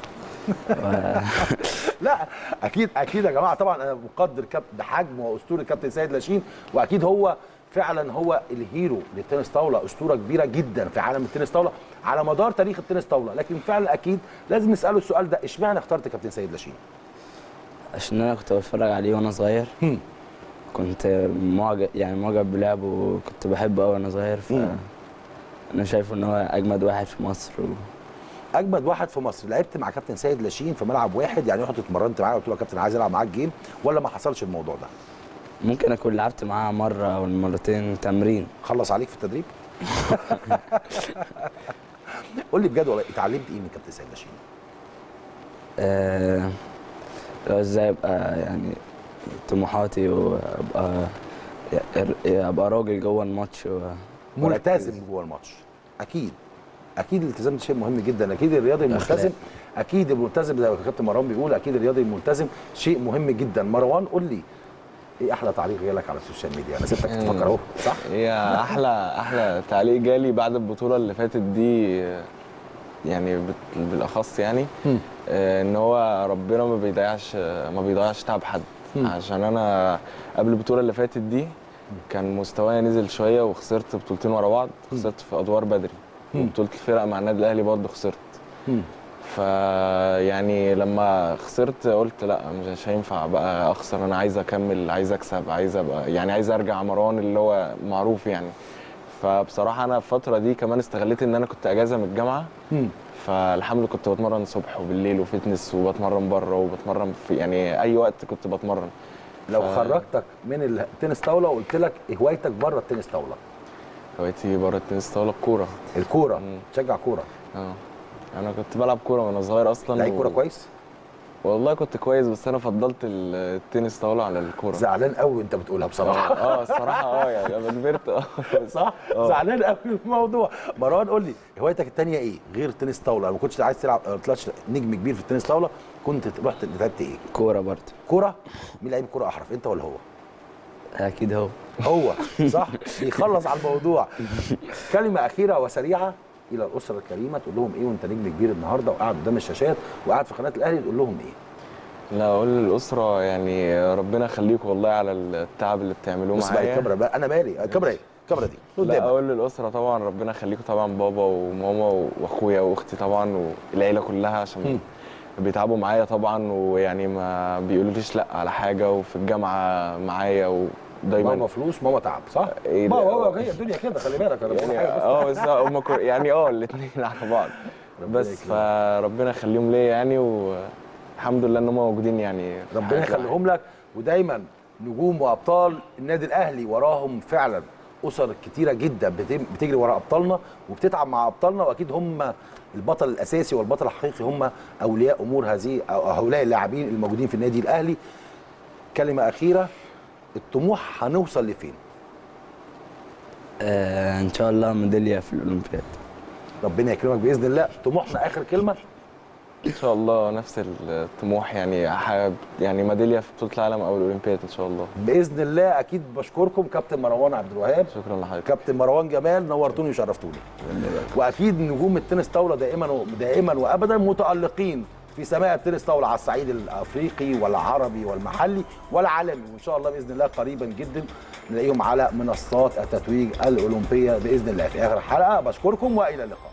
لا اكيد اكيد يا جماعه طبعا انا مقدر كاب بحجم واسطوره كابتن سيد لاشين واكيد هو فعلا هو الهيرو للتنس طاوله اسطوره كبيره جدا في عالم التنس طاوله على مدار تاريخ التنس طاوله لكن فعلا اكيد لازم نساله السؤال ده اشمعنى اخترت كابتن سيد لاشين عشان انا كنت بتفرج عليه وانا صغير هم. كنت معجب يعني معجب بلعبه وكنت بحبه قوي وانا صغير ف مم. انا شايفه ان هو اجمد واحد في مصر و... اجمد واحد في مصر لعبت مع كابتن سيد لاشين في ملعب واحد يعني رحت اتمرنت معاه قلت له يا كابتن عايز العب معاك جيم ولا ما حصلش الموضوع ده ممكن اكون لعبت معاه مره او مرتين تمرين خلص عليك في التدريب قول لي بجد والله اتعلمت ايه من كابتن سيد لاشين آه... لو ازاي ابقى يعني طموحاتي وابقى ابقى راجل جوه الماتش و... ملتزم جوه الماتش اكيد اكيد الالتزام ده شيء مهم جدا اكيد الرياضي الملتزم اكيد الملتزم زي ما كابتن مروان بيقول اكيد الرياضي الملتزم شيء مهم جدا مروان قول لي ايه احلى تعليق جالك على السوشيال ميديا انا سبتك تفكر اهو صح هي احلى احلى تعليق جالي بعد البطوله اللي فاتت دي يعني بت- بالاخص يعني مم. آه، ان هو ربنا ما بيضيعش ما بيضيعش تعب حد مم. عشان انا قبل البطوله اللي فاتت دي كان مستواي نزل شويه وخسرت بطولتين ورا بعض خسرت في ادوار بدري مم. وبطوله الفرق مع النادي الاهلي برضه خسرت مم. فيعني لما خسرت قلت لا مش هينفع بقى اخسر انا عايز اكمل عايز اكسب عايز ابقى يعني عايز ارجع مروان اللي هو معروف يعني فبصراحه انا الفتره دي كمان استغليت ان انا كنت اجازه من الجامعه مم. فالحمد لله كنت بتمرن صبح وبالليل وفتنس وبتمرن بره وبتمرن في يعني اي وقت كنت بتمرن لو ف- خرجتك من التنس طاوله وقلت لك هوايتك بره التنس طاوله هوايتي بره التنس طاوله الكوره الكوره مم. تشجع كوره اه انا كنت بلعب كوره وانا صغير اصلا لعيب و- كوره كويس والله كنت كويس بس انا فضلت التنس طاوله على الكوره زعلان قوي وانت بتقولها بصراحه اه الصراحه اه يعني لما كبرت اه صح آه. زعلان قوي من الموضوع مروان قول لي هوايتك الثانيه ايه غير التنس طاوله ما كنتش عايز تلعب ما طلعتش نجم كبير في التنس طاوله كنت رحت لعبت ايه كوره برضه كوره مين لعيب كوره احرف انت ولا هو اكيد هو هو صح بيخلص على الموضوع كلمه اخيره وسريعه الى الاسره الكريمه تقول لهم ايه وانت نجم كبير النهارده وقاعد قدام الشاشات وقاعد في قناه الاهلي تقول لهم ايه لا اقول للاسره يعني ربنا يخليكم والله على التعب اللي بتعملوه بص بقى معايا الكاميرا بقى انا مالي الكاميرا ايه الكاميرا دي لا قدامك اقول للاسره طبعا ربنا يخليكم طبعا بابا وماما واخويا واختي طبعا والعيله كلها عشان بيتعبوا معايا طبعا ويعني ما بيقولوليش لا على حاجه وفي الجامعه معايا ودايما ماما فلوس ماما تعب صح؟ إيه ماما لا، هو هي الدنيا كده خلي بالك انا بقول يعني حاجه بس اه بس هم كو- يعني اه الاثنين على بعض ربنا بس يكرمك. فربنا يخليهم ليا يعني والحمد لله ان هم موجودين يعني في ربنا حياتي. يخليهم لك ودايما نجوم وابطال النادي الاهلي وراهم فعلا اسر كتيره جدا بت- بتجري ورا ابطالنا وبتتعب مع ابطالنا واكيد هم البطل الاساسي والبطل الحقيقي هم اولياء امور هذه او هؤلاء اللاعبين الموجودين في النادي الاهلي كلمه اخيره الطموح هنوصل لفين آه ان شاء الله ميداليه في الاولمبياد ربنا يكرمك باذن الله طموحنا اخر كلمه ان شاء الله نفس الطموح يعني حابب يعني ميداليه في بطوله العالم او الاولمبياد ان شاء الله باذن الله اكيد بشكركم كابتن مروان عبد الوهاب شكرا لحضرتك كابتن مروان جمال نورتوني وشرفتوني واكيد نجوم التنس طاوله دائما دائما وابدا متالقين في سماء التنس طاوله على الصعيد الافريقي والعربي والمحلي والعالمي وان شاء الله باذن الله قريبا جدا نلاقيهم على منصات التتويج الاولمبيه باذن الله في اخر الحلقه بشكركم والى اللقاء